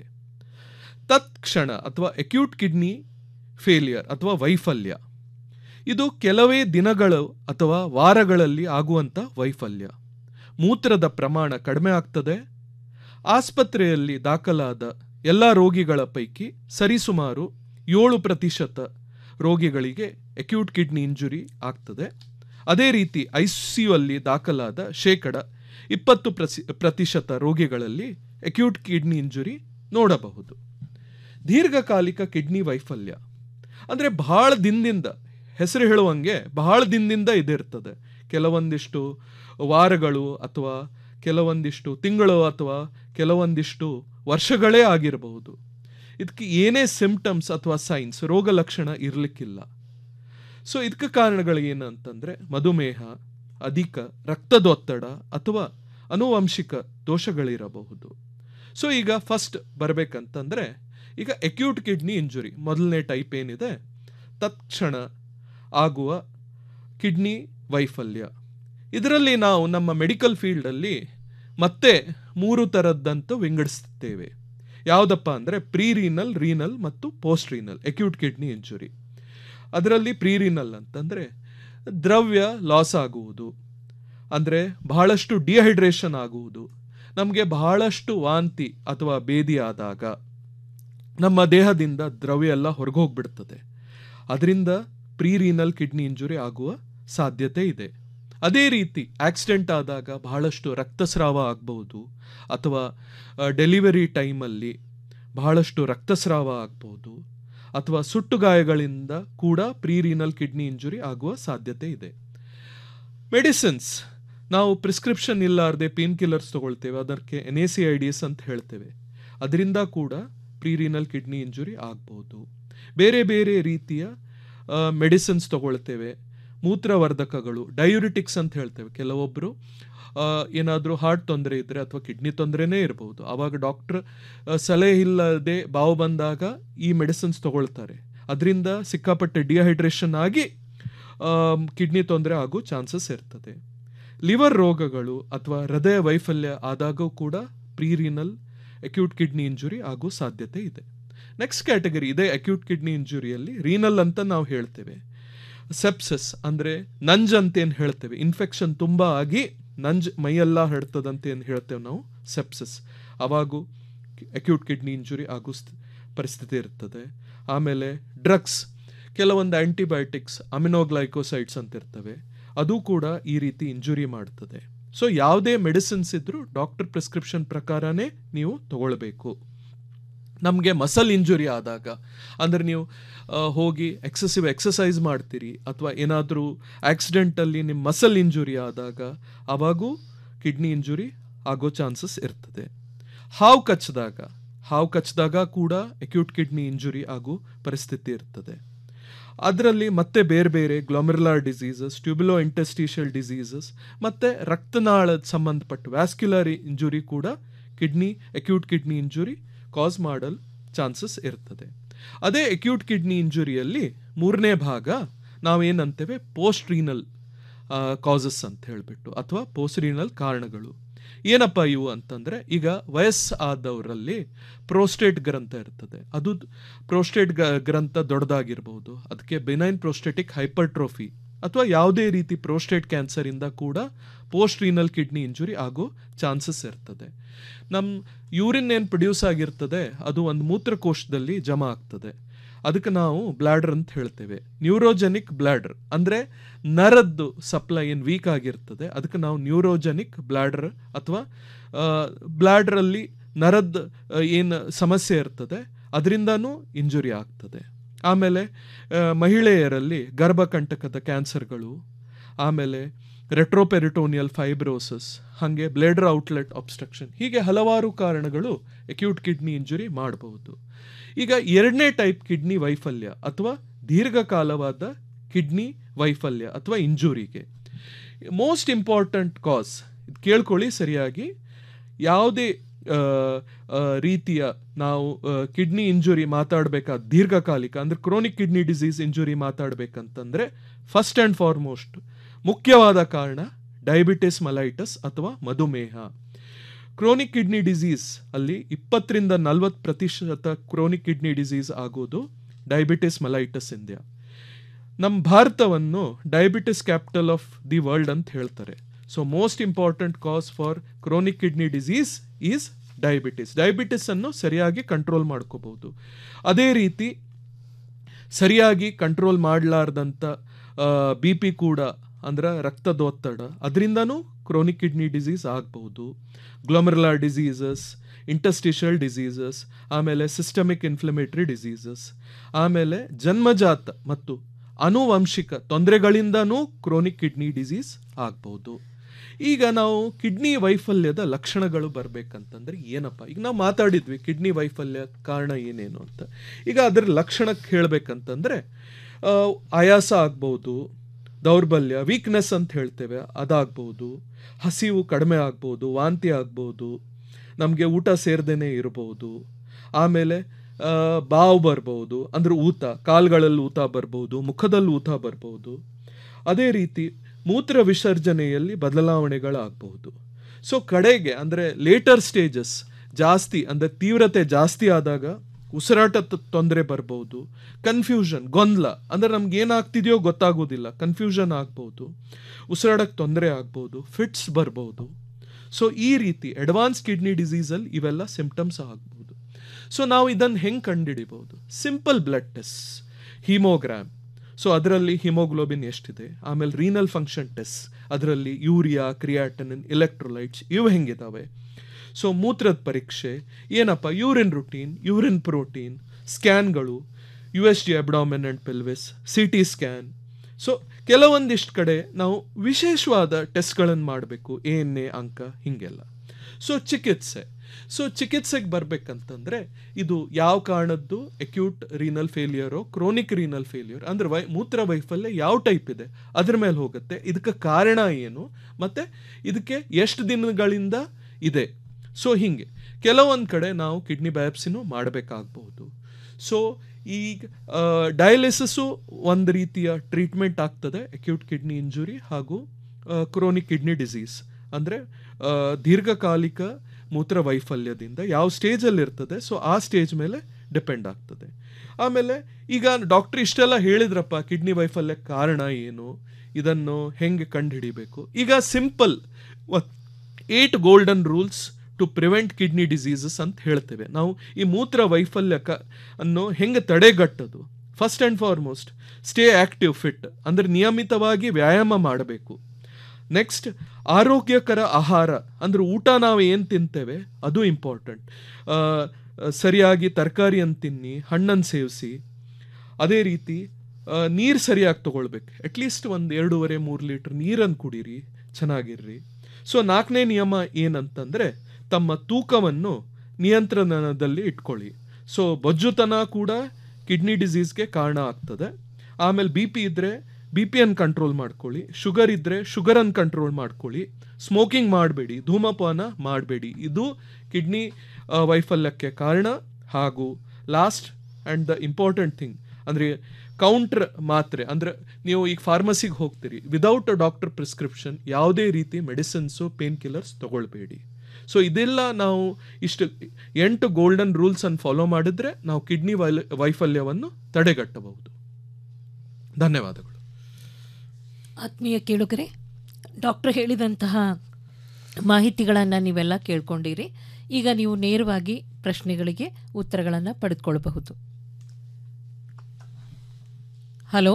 ತತ್ಕ್ಷಣ ಅಥವಾ ಅಕ್ಯೂಟ್ ಕಿಡ್ನಿ ಫೇಲಿಯರ್ ಅಥವಾ ವೈಫಲ್ಯ ಇದು ಕೆಲವೇ ದಿನಗಳು ಅಥವಾ ವಾರಗಳಲ್ಲಿ ಆಗುವಂಥ ವೈಫಲ್ಯ ಮೂತ್ರದ ಪ್ರಮಾಣ ಕಡಿಮೆ ಆಗ್ತದೆ ಆಸ್ಪತ್ರೆಯಲ್ಲಿ ದಾಖಲಾದ ಎಲ್ಲ ರೋಗಿಗಳ ಪೈಕಿ ಸರಿಸುಮಾರು ಏಳು ಪ್ರತಿಶತ ರೋಗಿಗಳಿಗೆ ಅಕ್ಯೂಟ್ ಕಿಡ್ನಿ ಇಂಜುರಿ ಆಗ್ತದೆ ಅದೇ ರೀತಿ ಐ ಸಿ ಯು ಅಲ್ಲಿ ದಾಖಲಾದ ಶೇಕಡ ಇಪ್ಪತ್ತು ಪ್ರಸಿ ಪ್ರತಿಶತ ರೋಗಿಗಳಲ್ಲಿ ಅಕ್ಯೂಟ್ ಕಿಡ್ನಿ ಇಂಜುರಿ ನೋಡಬಹುದು ದೀರ್ಘಕಾಲಿಕ ಕಿಡ್ನಿ ವೈಫಲ್ಯ ಅಂದರೆ ಬಹಳ ದಿನದಿಂದ ಹೆಸರು ಹೇಳುವಂಗೆ ಬಹಳ ದಿನದಿಂದ ಇದಿರ್ತದೆ ಕೆಲವೊಂದಿಷ್ಟು ವಾರಗಳು ಅಥವಾ ಕೆಲವೊಂದಿಷ್ಟು ತಿಂಗಳು ಅಥವಾ ಕೆಲವೊಂದಿಷ್ಟು ವರ್ಷಗಳೇ ಆಗಿರಬಹುದು ಇದಕ್ಕೆ ಏನೇ ಸಿಂಪ್ಟಮ್ಸ್ ಅಥವಾ ಸೈನ್ಸ್ ರೋಗ ಲಕ್ಷಣ ಇರಲಿಕ್ಕಿಲ್ಲ ಸೊ ಇದಕ್ಕೆ ಕಾರಣಗಳು ಏನಂತಂದರೆ ಮಧುಮೇಹ ಅಧಿಕ ರಕ್ತದೊತ್ತಡ ಅಥವಾ ಅನುವಂಶಿಕ ದೋಷಗಳಿರಬಹುದು ಸೊ ಈಗ ಫಸ್ಟ್ ಬರಬೇಕಂತಂದರೆ ಈಗ ಅಕ್ಯೂಟ್ ಕಿಡ್ನಿ ಇಂಜುರಿ ಮೊದಲನೇ ಟೈಪ್ ಏನಿದೆ ತತ್ಕ್ಷಣ ಆಗುವ ಕಿಡ್ನಿ ವೈಫಲ್ಯ ಇದರಲ್ಲಿ ನಾವು ನಮ್ಮ ಮೆಡಿಕಲ್ ಫೀಲ್ಡಲ್ಲಿ ಮತ್ತೆ ಮೂರು ಥರದ್ದಂತೂ ವಿಂಗಡಿಸ್ತೇವೆ ಯಾವುದಪ್ಪ ಅಂದರೆ ಪ್ರೀ ರೀನಲ್ ರೀನಲ್ ಮತ್ತು post renal acute kidney injury ಅದರಲ್ಲಿ ಪ್ರೀ ರೀನಲ್ ಅಂತಂದರೆ ದ್ರವ್ಯ ಲಾಸ್ ಆಗುವುದು ಅಂದರೆ ಬಹಳಷ್ಟು ಡಿಹೈಡ್ರೇಷನ್ ಆಗುವುದು ನಮಗೆ ಬಹಳಷ್ಟು ವಾಂತಿ ಅಥವಾ ಬೇದಿ ಆದಾಗ ನಮ್ಮ ದೇಹದಿಂದ ದ್ರವ್ಯ ಎಲ್ಲ ಹೊರಗೆ ಹೋಗ್ಬಿಡ್ತದೆ ಅದರಿಂದ ಪ್ರೀ ರೀನಲ್ ಕಿಡ್ನಿ ಇಂಜುರಿ ಆಗುವ ಸಾಧ್ಯತೆ ಇದೆ ಅದೇ ರೀತಿ ಆಕ್ಸಿಡೆಂಟ್ ಆದಾಗ ಬಹಳಷ್ಟು ರಕ್ತಸ್ರಾವ ಆಗ್ಬೋದು ಅಥವಾ ಡೆಲಿವರಿ ಟೈಮಲ್ಲಿ ಬಹಳಷ್ಟು ರಕ್ತಸ್ರಾವ ಆಗ್ಬೋದು ಅಥವಾ ಸುಟ್ಟು ಗಾಯಗಳಿಂದ ಕೂಡ ಪ್ರೀ ರೀನಲ್ ಕಿಡ್ನಿ ಇಂಜುರಿ ಆಗುವ ಸಾಧ್ಯತೆ ಇದೆ ಮೆಡಿಸಿನ್ಸ್ ನಾವು ಪ್ರಿಸ್ಕ್ರಿಪ್ಷನ್ ಇಲ್ಲಾರ್ದೆ ಪೇನ್ ಕಿಲ್ಲರ್ಸ್ ತಗೊಳ್ತೇವೆ ಅದಕ್ಕೆ N A C I D S ಅಂತ ಹೇಳ್ತೇವೆ ಅದರಿಂದ ಕೂಡ ಪ್ರೀ ರೀನಲ್ ಕಿಡ್ನಿ ಇಂಜುರಿ ಆಗ್ಬೋದು ಬೇರೆ ಬೇರೆ ರೀತಿಯ ಮೆಡಿಸಿನ್ಸ್ ತಗೊಳ್ತೇವೆ ಮೂತ್ರವರ್ಧಕಗಳು ಡಯೂರಿಟಿಕ್ಸ್ ಅಂತ ಹೇಳ್ತೇವೆ ಕೆಲವೊಬ್ಬರು ಏನಾದರೂ ಹಾರ್ಟ್ ತೊಂದರೆ ಇದ್ದರೆ ಅಥವಾ ಕಿಡ್ನಿ ತೊಂದರೆನೇ ಇರಬಹುದು ಆವಾಗ ಡಾಕ್ಟ್ರ್ ಸಲಹೆ ಇಲ್ಲದೆ ಬಾವು ಬಂದಾಗ ಈ ಮೆಡಿಸಿನ್ಸ್ ತಗೊಳ್ತಾರೆ ಅದರಿಂದ ಸಿಕ್ಕಾಪಟ್ಟೆ ಡಿಹೈಡ್ರೇಷನ್ ಆಗಿ ಕಿಡ್ನಿ ತೊಂದರೆ ಆಗೋ ಚಾನ್ಸಸ್ ಇರ್ತದೆ ಲಿವರ್ ರೋಗಗಳು ಅಥವಾ ಹೃದಯ ವೈಫಲ್ಯ ಆದಾಗೂ ಕೂಡ ಪ್ರೀರಿನಲ್ ಅಕ್ಯೂಟ್ ಕಿಡ್ನಿ ಇಂಜುರಿ ಆಗೋ ಸಾಧ್ಯತೆ ಇದೆ ನೆಕ್ಸ್ಟ್ ಕ್ಯಾಟಗರಿ ಇದೆ ಅಕ್ಯೂಟ್ ಕಿಡ್ನಿ ಇಂಜುರಿಯಲ್ಲಿ ರೀನಲ್ ಅಂತ ನಾವು ಹೇಳ್ತೇವೆ ಸೆಪ್ಸಸ್ ಅಂದರೆ ನಂಜ್ ಅಂತ ಏನು ಹೇಳ್ತೇವೆ ಇನ್ಫೆಕ್ಷನ್ ತುಂಬ ಆಗಿ ನಂಜ್ ಮೈಯೆಲ್ಲ ಹರಡ್ತದಂತ ಏನು ಹೇಳ್ತೇವೆ ನಾವು ಸೆಪ್ಸಸ್ ಅವಾಗೂ ಅಕ್ಯೂಟ್ ಕಿಡ್ನಿ ಇಂಜುರಿ ಆಗೋ ಪರಿಸ್ಥಿತಿ ಇರ್ತದೆ ಆಮೇಲೆ ಡ್ರಗ್ಸ್ ಕೆಲವೊಂದು ಆಂಟಿಬಯೋಟಿಕ್ಸ್ ಅಮಿನೋಗ್ಲೈಕೋಸೈಡ್ಸ್ ಅಂತ ಇರ್ತವೆ ಅದು ಕೂಡ ಈ ರೀತಿ ಇಂಜುರಿ ಮಾಡ್ತದೆ ಸೊ ಯಾವುದೇ ಮೆಡಿಸಿನ್ಸ್ ಇದ್ರೂ ಡಾಕ್ಟರ್ ಪ್ರಿಸ್ಕ್ರಿಪ್ಷನ್ ಪ್ರಕಾರನೇ ನೀವು ತಗೊಳ್ಬೇಕು ನಮಗೆ ಮಸಲ್ ಇಂಜುರಿ ಆದಾಗ ಅಂದರೆ ನೀವು ಆ, ಹೋಗಿ ಎಕ್ಸಸಿವ್ ಎಕ್ಸಸೈಸ್ ಮಾಡ್ತೀರಿ ಅಥವಾ ಏನಾದರೂ ಆಕ್ಸಿಡೆಂಟಲ್ಲಿ ನಿಮ್ಮ ಮಸಲ್ ಇಂಜುರಿ ಆದಾಗ ಆವಾಗೂ ಕಿಡ್ನಿ ಇಂಜುರಿ ಆಗೋ ಚಾನ್ಸಸ್ ಇರ್ತದೆ ಹಾವು ಕಚ್ಚಿದಾಗ ಹಾವು ಕಚ್ಚಿದಾಗ ಕೂಡ ಅಕ್ಯೂಟ್ ಕಿಡ್ನಿ ಇಂಜುರಿ ಆಗೋ ಪರಿಸ್ಥಿತಿ ಇರ್ತದೆ ಅದರಲ್ಲಿ ಮತ್ತೆ ಬೇರೆ ಬೇರೆ ಗ್ಲೊಮೆರುಲಾರ್ ಡಿಸೀಸಸ್ ಟ್ಯೂಬ್ಯುಲೋ ಇಂಟೆಸ್ಟಿಷಿಯಲ್ ಡಿಸೀಸಸ್ ಮತ್ತು ರಕ್ತನಾಳದ ಸಂಬಂಧಪಟ್ಟ ವ್ಯಾಸ್ಕ್ಯುಲರ್ ಇಂಜುರಿ ಕೂಡ kidney acute kidney injury cause ಮಾಡಲು ಚಾನ್ಸಸ್ ಇರ್ತದೆ ಅದೇ ಅಕ್ಯೂಟ್ ಕಿಡ್ನಿ ಇಂಜುರಿಯಲ್ಲಿ ಮೂರನೇ ಭಾಗ ನಾವೇನಂತೇವೆ ಪೋಸ್ಟ್ ರೀನಲ್ ಕಾಸಸ್ ಅಂತ ಹೇಳಿಬಿಟ್ಟು ಅಥವಾ ಪೋಸ್ಟ್ ರೀನಲ್ ಕಾರಣಗಳು ಏನಪ್ಪ ಇವು ಅಂತಂದರೆ ಈಗ ವಯಸ್ಸಾದವರಲ್ಲಿ ಪ್ರೋಸ್ಟೇಟ್ ಗ್ರಂಥ ಇರ್ತದೆ ಅದು ಪ್ರೋಸ್ಟೇಟ್ ಗ್ರಂಥ ದೊಡ್ಡದಾಗಿರ್ಬೋದು ಅದಕ್ಕೆ ಬೆನೈನ್ ಪ್ರೋಸ್ಟೇಟಿಕ್ ಹೈಪರ್ಟ್ರೋಫಿ ಅಥವಾ ಯಾವುದೇ ರೀತಿ ಪ್ರೋಸ್ಟೇಟ್ ಕ್ಯಾನ್ಸರಿಂದ ಕೂಡ ಪೋಸ್ಟ್ ರೀನಲ್ ಕಿಡ್ನಿ ಇಂಜುರಿ ಆಗೋ ಚಾನ್ಸಸ್ ಇರ್ತದೆ ನಮ್ಮ ಯೂರಿನ್ ಏನು ಪ್ರೊಡ್ಯೂಸ್ ಆಗಿರ್ತದೆ ಅದು ಒಂದು ಮೂತ್ರಕೋಶದಲ್ಲಿ ಜಮಾ ಆಗ್ತದೆ ಅದಕ್ಕೆ ನಾವು ಬ್ಲಾಡರ್ ಅಂತ ಹೇಳ್ತೇವೆ ನ್ಯೂರೋಜೆನಿಕ್ ಬ್ಲಾಡರ್ ಅಂದರೆ ನರದ್ದು ಸಪ್ಲೈ ಏನು ವೀಕ್ ಆಗಿರ್ತದೆ ಅದಕ್ಕೆ ನಾವು ನ್ಯೂರೋಜೆನಿಕ್ ಬ್ಲಾಡರ್ ಅಥವಾ ಬ್ಲಾಡ್ರಲ್ಲಿ ನರದ್ದು ಏನು ಸಮಸ್ಯೆ ಇರ್ತದೆ ಅದರಿಂದನೂ ಇಂಜುರಿ ಆಗ್ತದೆ ಆಮೇಲೆ ಆ, ಮಹಿಳೆಯರಲ್ಲಿ ಗರ್ಭಕಂಟಕದ ಕ್ಯಾನ್ಸರ್ಗಳು ಆಮೇಲೆ ರೆಟ್ರೋಪೆರಿಟೋನಿಯಲ್ ಫೈಬ್ರೋಸಸ್ ಹಾಗೆ ಬ್ಲೇಡರ್ ಔಟ್ಲೆಟ್ ಅಬ್ಸ್ಟ್ರಕ್ಷನ್ ಹೀಗೆ ಹಲವಾರು ಕಾರಣಗಳು ಅಕ್ಯೂಟ್ ಕಿಡ್ನಿ ಇಂಜುರಿ ಮಾಡಬಹುದು ಈಗ ಎರಡನೇ ಟೈಪ್ ಕಿಡ್ನಿ ವೈಫಲ್ಯ ಅಥವಾ ದೀರ್ಘಕಾಲವಾದ ಕಿಡ್ನಿ ವೈಫಲ್ಯ ಅಥವಾ ಇಂಜುರಿಗೆ ಮೋಸ್ಟ್ ಇಂಪಾರ್ಟೆಂಟ್ ಕಾಸ್ ಇದು ಕೇಳ್ಕೊಳ್ಳಿ ಸರಿಯಾಗಿ ಯಾವುದೇ ಆ, ಆ, ರೀತಿಯ ನಾವು ಕಿಡ್ನಿ ಇಂಜುರಿ ಮಾತಾಡಬೇಕಾದ ದೀರ್ಘಕಾಲಿಕ ಅಂದರೆ ಕ್ರೋನಿಕ್ ಕಿಡ್ನಿ ಡಿಸೀಸ್ ಇಂಜುರಿ ಮಾತಾಡಬೇಕಂತಂದರೆ ಫಸ್ಟ್ ಆ್ಯಂಡ್ ಫಾರ್ಮೋಸ್ಟ್ ಮುಖ್ಯವಾದ ಕಾರಣ ಡಯಾಬಿಟಿಸ್ ಮಲೈಟಸ್ ಅಥವಾ ಮಧುಮೇಹ ಕ್ರೋನಿಕ್ ಕಿಡ್ನಿ ಡಿಸೀಸ್ ಅಲ್ಲಿ ಇಪ್ಪತ್ತರಿಂದ ನಲವತ್ತು ಪ್ರತಿಶತ ಕ್ರೋನಿಕ್ ಕಿಡ್ನಿ ಡಿಸೀಸ್ ಆಗೋದು ಡಯಾಬಿಟಿಸ್ ಮಲೈಟಸ್ ಇಂದ ನಮ್ಮ ಭಾರತವನ್ನು diabetes capital of the world ಅಂತ ಹೇಳ್ತಾರೆ so most important cause for chronic kidney disease is diabetes diabetes ಅನ್ನು ಸರಿಯಾಗಿ ಕಂಟ್ರೋಲ್ ಮಾಡ್ಕೋಬಹುದು ಅದೇ ರೀತಿ ಸರಿಯಾಗಿ ಕಂಟ್ರೋಲ್ ಮಾಡಲಾರ್ದಂಥ ಬಿ ಪಿ ಕೂಡ ಅಂದ್ರೆ ರಕ್ತದೊತ್ತಡ ಅದರಿಂದನೂ ಕ್ರೋನಿಕ್ ಕಿಡ್ನಿ ಡಿಸೀಸ್ ಆಗಬಹುದು ಗ್ಲೊಮೆರುಲಾರ್ ಡಿಸೀಸಸ್ ಇಂಟಸ್ಟಿಷಲ್ ಡಿಸೀಸಸ್ ಆಮೇಲೆ ಸಿಸ್ಟಮಿಕ್ ಇನ್ಫ್ಲಮೇಟರಿ ಡಿಸೀಸಸ್ ಆಮೇಲೆ ಜನ್ಮಜಾತ ಮತ್ತು ಅನುವಂಶಿಕ ತೊಂದರೆಗಳಿಂದನೂ ಕ್ರೋನಿಕ್ ಕಿಡ್ನಿ ಡಿಸೀಸ್ ಆಗ್ಬಹುದು ಈಗ ನಾವು ಕಿಡ್ನಿ ವೈಫಲ್ಯದ ಲಕ್ಷಣಗಳು ಬರಬೇಕಂತಂದ್ರೆ ಏನಪ್ಪ ಈಗ ನಾವು ಮಾತಾಡಿದ್ವಿ ಕಿಡ್ನಿ ವೈಫಲ್ಯ ಕಾರಣ ಏನೇನು ಅಂತ ಈಗ ಅದರ ಲಕ್ಷಣಕ್ಕೆ ಹೇಳಬೇಕಂತಂದ್ರೆ ಆ, ಆಯಾಸ ಆಗ್ಬೋದು ದೌರ್ಬಲ್ಯ ವೀಕ್ನೆಸ್ ಅಂತ ಹೇಳ್ತೇವೆ ಅದಾಗ್ಬೋದು ಹಸಿವು ಕಡಿಮೆ ಆಗ್ಬೋದು ವಾಂತಿ ಆಗ್ಬೋದು ನಮಗೆ ಊಟ ಸೇರ್ದೇನೆ ಇರಬಹುದು ಆಮೇಲೆ ಆ, ಬಾವು ಬರ್ಬೋದು ಅಂದ್ರೆ ಊತ ಕಾಲ್ಗಳಲ್ಲಿ ಊತ ಬರ್ಬೋದು ಮುಖದಲ್ಲಿ ಊತ ಬರ್ಬೋದು ಅದೇ ರೀತಿ ಮೂತ್ರ ವಿಸರ್ಜನೆಯಲ್ಲಿ ಬದಲಾವಣೆಗಳಾಗಬಹುದು ಸೊ ಕಡೆಗೆ ಅಂದರೆ ಲೇಟರ್ ಸ್ಟೇಜಸ್ ಜಾಸ್ತಿ ಅಂದರೆ ತೀವ್ರತೆ ಜಾಸ್ತಿ ಆದಾಗ ಉಸಿರಾಟ ತೊಂದರೆ ಬರ್ಬೋದು ಕನ್ಫ್ಯೂಷನ್ ಗೊಂದಲ ಅಂದರೆ ನಮ್ಗೆ ಏನಾಗ್ತಿದೆಯೋ ಗೊತ್ತಾಗೋದಿಲ್ಲ ಕನ್ಫ್ಯೂಷನ್ ಆಗ್ಬೋದು ಉಸಿರಾಡಕ್ಕೆ ತೊಂದರೆ ಆಗ್ಬೋದು ಫಿಟ್ಸ್ ಬರ್ಬೋದು ಸೊ ಈ ರೀತಿ ಅಡ್ವಾನ್ಸ್ ಕಿಡ್ನಿ ಡಿಸೀಸಲ್ಲಿ ಇವೆಲ್ಲ ಸಿಂಪ್ಟಮ್ಸ್ ಆಗ್ಬೋದು ಸೊ ನಾವು ಇದನ್ನು ಹೆಂಗೆ ಕಂಡುಹಿಡಿಬೋದು simple blood test haemogram so ಅದರಲ್ಲಿ ಹಿಮೋಗ್ಲೋಬಿನ್ ಎಷ್ಟಿದೆ ಆಮೇಲೆ ರೀನಲ್ ಫಂಕ್ಷನ್ ಟೆಸ್ಟ್ ಅದರಲ್ಲಿ ಯೂರಿಯಾ ಕ್ರಿಯಾಟನಿನ್ ಎಲೆಕ್ಟ್ರೋಲೈಟ್ಸ್ ಇವು ಹೆಂಗಿದಾವೆ ಸೊ ಮೂತ್ರದ ಪರೀಕ್ಷೆ ಏನಪ್ಪ ಯೂರಿನ್ ರುಟೀನ್ ಯೂರಿನ್ ಪ್ರೋಟೀನ್ ಸ್ಕ್ಯಾನ್ಗಳು U S D abdomen and pelvis C T scan so ಕೆಲವೊಂದಿಷ್ಟು ಕಡೆ ನಾವು ವಿಶೇಷವಾದ ಟೆಸ್ಟ್ಗಳನ್ನು ಮಾಡಬೇಕು ಎ ಎನ್ ಎ ಅಂಕ ಹೀಗೆಲ್ಲ ಸೊ ಚಿಕಿತ್ಸೆ ಸೊ ಚಿಕಿತ್ಸೆಗೆ ಬರಬೇಕಂತಂದ್ರೆ ಇದು ಯಾವ ಕಾರಣದ್ದು ಅಕ್ಯೂಟ್ ರೀನಲ್ ಫೇಲಿಯರೋ ಕ್ರೋನಿಕ್ ರೀನಲ್ ಫೇಲಿಯರ್ ಅಂದ್ರೆ ವೈ ಮೂತ್ರ ವೈಫಲ್ಯ ಯಾವ ಟೈಪ್ ಇದೆ ಅದ್ರ ಮೇಲೆ ಹೋಗುತ್ತೆ ಇದಕ್ಕೆ ಕಾರಣ ಏನು ಮತ್ತೆ ಇದಕ್ಕೆ ಎಷ್ಟು ದಿನಗಳಿಂದ ಇದೆ ಸೊ ಹೀಗೆ ಕೆಲವೊಂದು ಕಡೆ ನಾವು ಕಿಡ್ನಿ ಬಯಾಪ್ಸಿನೂ ಮಾಡಬೇಕಾಗಬಹುದು ಸೊ ಈಗ ಡಯಾಲಿಸಿಸು ಒಂದು ರೀತಿಯ ಟ್ರೀಟ್ಮೆಂಟ್ ಆಗ್ತದೆ ಅಕ್ಯೂಟ್ ಕಿಡ್ನಿ ಇಂಜುರಿ ಹಾಗೂ ಕ್ರೋನಿಕ್ ಕಿಡ್ನಿ ಡಿಸೀಸ್ ಅಂದರೆ ದೀರ್ಘಕಾಲಿಕ ಮೂತ್ರ ವೈಫಲ್ಯದಿಂದ ಯಾವ ಸ್ಟೇಜಲ್ಲಿ ಇರ್ತದೆ ಸೊ ಆ ಸ್ಟೇಜ್ ಮೇಲೆ ಡಿಪೆಂಡ್ ಆಗ್ತದೆ ಆಮೇಲೆ ಈಗ ಡಾಕ್ಟ್ರ್ ಇಷ್ಟೆಲ್ಲ ಹೇಳಿದ್ರಪ್ಪ ಕಿಡ್ನಿ ವೈಫಲ್ಯ ಕಾರಣ ಏನು ಇದನ್ನು ಹೆಂಗೆ ಕಂಡುಹಿಡಿಬೇಕು ಈಗ simple eight golden rules to prevent kidney diseases ಅಂತ ಹೇಳ್ತೇವೆ ನಾವು ಈ ಮೂತ್ರ ವೈಫಲ್ಯಕ ಅನ್ನು ಹೆಂಗೆ ತಡೆಗಟ್ಟೋದು first and foremost stay active fit ಅಂದರೆ ನಿಯಮಿತವಾಗಿ ವ್ಯಾಯಾಮ ಮಾಡಬೇಕು ನೆಕ್ಸ್ಟ್ ಆರೋಗ್ಯಕರ ಆಹಾರ ಅಂದ್ರೆ ಊಟ ನಾವು ಏನು ತಿಂತೇವೆ ಅದು ಇಂಪಾರ್ಟೆಂಟ್ ಸರಿಯಾಗಿ ತರಕಾರಿಯನ್ನು ತಿನ್ನಿ ಹಣ್ಣನ್ನು ಸೇವಿಸಿ ಅದೇ ರೀತಿ ನೀರು ಸರಿಯಾಗಿ ತಗೊಳ್ಬೇಕು ಅಟ್ಲೀಸ್ಟ್ ಒಂದು ಎರಡೂವರೆ ಮೂರು ಲೀಟ್ರ್ ನೀರನ್ನು ಕುಡೀರಿ ಚೆನ್ನಾಗಿರ್ರಿ ಸೊ ನಾಲ್ಕನೇ ನಿಯಮ ಏನಂತಂದರೆ ತಮ್ಮ ತೂಕವನ್ನು ನಿಯಂತ್ರಣದಲ್ಲಿ ಇಟ್ಕೊಳ್ಳಿ ಸೊ ಬೊಜ್ಜುತನ ಕೂಡ ಕಿಡ್ನಿ ಡಿಸೀಸ್ಗೆ ಕಾರಣ ಆಗ್ತದೆ ಆಮೇಲೆ ಬಿ ಪಿ ಇದ್ದರೆ ಬಿ ಪಿಯನ್ನು ಕಂಟ್ರೋಲ್ ಮಾಡ್ಕೊಳ್ಳಿ ಶುಗರ್ ಇದ್ದರೆ ಶುಗರನ್ನು ಕಂಟ್ರೋಲ್ ಮಾಡ್ಕೊಳ್ಳಿ ಸ್ಮೋಕಿಂಗ್ ಮಾಡಬೇಡಿ ಧೂಮಪಾನ ಮಾಡಬೇಡಿ ಇದು ಕಿಡ್ನಿ ವೈಫಲ್ಯಕ್ಕೆ ಕಾರಣ ಹಾಗೂ last and the important thing ಅಂದರೆ ಕೌಂಟ್ರ್ ಮಾತ್ರೆ ಅಂದರೆ ನೀವು ಈಗ ಫಾರ್ಮಸಿಗೆ ಹೋಗ್ತೀರಿ ವಿದೌಟ್ ಅ ಡಾಕ್ಟರ್ ಪ್ರಿಸ್ಕ್ರಿಪ್ಷನ್ ಯಾವುದೇ ರೀತಿ ಮೆಡಿಸಿನ್ಸು ಪೇನ್ ಕಿಲ್ಲರ್ಸ್ ತಗೊಳ್ಬೇಡಿ ಸೊ ಇದೆಲ್ಲ ನಾವು ಇಷ್ಟು ಎಂಟು ಗೋಲ್ಡನ್ ರೂಲ್ಸನ್ನು ಫಾಲೋ ಮಾಡಿದ್ರೆ ನಾವು ಕಿಡ್ನಿ ವೈಲ್ ವೈಫಲ್ಯವನ್ನು ತಡೆಗಟ್ಟಬಹುದು ಧನ್ಯವಾದಗಳು ಆತ್ಮೀಯ ಕೇಳುಗರೆ ಡಾಕ್ಟರ್ ಹೇಳಿದಂತಹ ಮಾಹಿತಿಗಳನ್ನು ನೀವೆಲ್ಲ ಕೇಳ್ಕೊಂಡಿರಿ ಈಗ ನೀವು ನೇರವಾಗಿ ಪ್ರಶ್ನೆಗಳಿಗೆ ಉತ್ತರಗಳನ್ನು ಪಡೆದುಕೊಳ್ಳಬಹುದು hello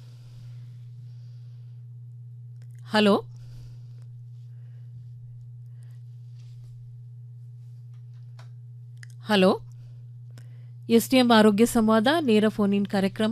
hello hello S T M ಆರೋಗ್ಯ ಸಂವಾದ ನೇರ ಫೋನ್ ಇನ್ ಕಾರ್ಯಕ್ರಮ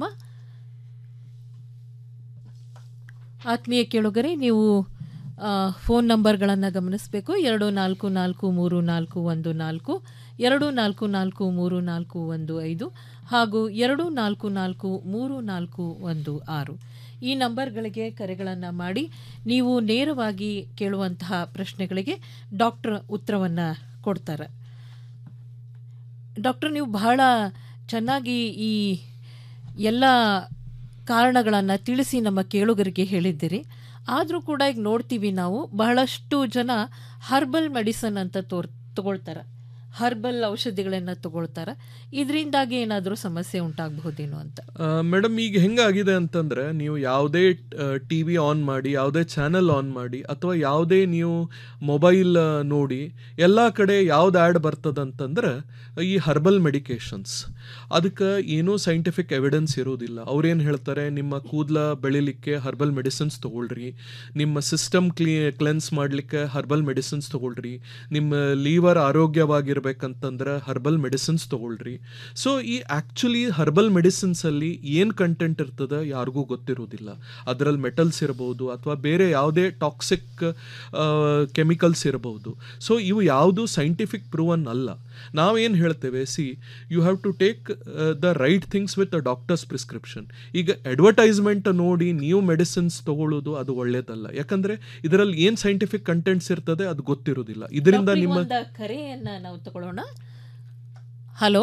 ಆತ್ಮೀಯ ಕೇಳುಗರೆ ನೀವು ಫೋನ್ ನಂಬರ್ಗಳನ್ನು ಗಮನಿಸಬೇಕು ಎರಡು ನಾಲ್ಕು ನಾಲ್ಕು ಮೂರು ನಾಲ್ಕು ಒಂದು ನಾಲ್ಕು ಎರಡು ನಾಲ್ಕು ನಾಲ್ಕು ಮೂರು ನಾಲ್ಕು ಒಂದು ಐದು ಹಾಗೂ ಎರಡು ನಾಲ್ಕು ನಾಲ್ಕು ಮೂರು ನಾಲ್ಕು ಒಂದು ಆರು ಈ ನಂಬರ್ಗಳಿಗೆ ಕರೆಗಳನ್ನು ಮಾಡಿ ನೀವು ನೇರವಾಗಿ ಕೇಳುವಂತಹ ಪ್ರಶ್ನೆಗಳಿಗೆ ಡಾಕ್ಟರ್ ಉತ್ತರವನ್ನು ಕೊಡ್ತಾರೆ ಡಾಕ್ಟರ್ ನೀವು ಬಹಳ ಚೆನ್ನಾಗಿ ಈ ಎಲ್ಲ ಕಾರಣಗಳನ್ನು ತಿಳಿಸಿ ನಮ್ಮ ಕೇಳುಗರಿಗೆ ಹೇಳಿದ್ದೀರಿ ಆದರೂ ಕೂಡ ಈಗ ನೋಡ್ತೀವಿ ನಾವು ಬಹಳಷ್ಟು ಜನ ಹರ್ಬಲ್ ಮೆಡಿಸನ್ ಅಂತ ತೋರ್ ತಗೊಳ್ತಾರೆ ಹರ್ಬಲ್ ಔಷಧಿಗಳನ್ನು ತಗೊಳ್ತಾರೆ ಇದರಿಂದಾಗಿ ಏನಾದರೂ ಸಮಸ್ಯೆ ಉಂಟಾಗಬಹುದೇನೋ ಅಂತ ಮೇಡಮ್ ಈಗ ಹೆಂಗಾಗಿದೆ ಅಂತಂದ್ರೆ ನೀವು ಯಾವುದೇ ಟಿ ವಿ ಆನ್ ಮಾಡಿ ಯಾವುದೇ ಚಾನೆಲ್ ಆನ್ ಮಾಡಿ ಅಥವಾ ಯಾವುದೇ ನೀವು ಮೊಬೈಲ್ ನೋಡಿ ಎಲ್ಲ ಕಡೆ ಯಾವ್ದು ಆ್ಯಡ್ ಬರ್ತದಂತಂದ್ರೆ ಈ ಹರ್ಬಲ್ ಮೆಡಿಕೇಶನ್ಸ್ ಅದಕ್ಕೆ ಏನೂ ಸೈಂಟಿಫಿಕ್ ಎವಿಡೆನ್ಸ್ ಇರೋದಿಲ್ಲ ಅವ್ರೇನು ಹೇಳ್ತಾರೆ ನಿಮ್ಮ ಕೂದಲ ಬೆಳಿಲಿಕ್ಕೆ ಹರ್ಬಲ್ ಮೆಡಿಸಿನ್ಸ್ ತೊಗೊಳ್ರಿ ನಿಮ್ಮ ಸಿಸ್ಟಮ್ ಕ್ಲೀ ಕ್ಲೆನ್ಸ್ ಮಾಡಲಿಕ್ಕೆ ಹರ್ಬಲ್ ಮೆಡಿಸಿನ್ಸ್ ತೊಗೊಳ್ರಿ ನಿಮ್ಮ ಲೀವರ್ ಆರೋಗ್ಯವಾಗಿರ್ಬೇಕಂತಂದ್ರೆ ಹರ್ಬಲ್ ಮೆಡಿಸಿನ್ಸ್ ತೊಗೊಳ್ರಿ ಸೊ ಈ ಆ್ಯಕ್ಚುಲಿ ಹರ್ಬಲ್ ಮೆಡಿಸಿನ್ಸಲ್ಲಿ ಏನು ಕಂಟೆಂಟ್ ಇರ್ತದೆ ಯಾರಿಗೂ ಗೊತ್ತಿರೋದಿಲ್ಲ ಅದರಲ್ಲಿ ಮೆಟಲ್ಸ್ ಇರ್ಬೋದು ಅಥವಾ ಬೇರೆ ಯಾವುದೇ ಟಾಕ್ಸಿಕ್ ಕೆಮಿಕಲ್ಸ್ ಇರಬಹುದು ಸೊ ಇವು ಯಾವುದು ಸೈಂಟಿಫಿಕ್ ಪ್ರೂವನ್ ಅಲ್ಲ ನಾವೇನು ಹೇಳ್ತೇವೆ see you have to take the right things with a doctor's prescription ಈಗ ಅಡ್ವರ್ಟೈಸ್ಮೆಂಟ್ ನೋಡಿ ನೀವು ಮೆಡಿಸಿನ್ಸ್ ತಗೊಳ್ಳೋದು ಅದು ಒಳ್ಳೇದಲ್ಲ ಯಾಕಂದ್ರೆ ಇದರಲ್ಲಿ ಏನು ಸೈಂಟಿಫಿಕ್ ಕಂಟೆಂಟ್ಸ್ ಇರ್ತದೆ ಅದು ಗೊತ್ತಿರೋದಿಲ್ಲ ಇದರಿಂದ ನಿಮ್ಮ ಒಂದು ಕರೆಯನ್ನ ನಾವು ತಗೊಳ್ಳೋಣ hello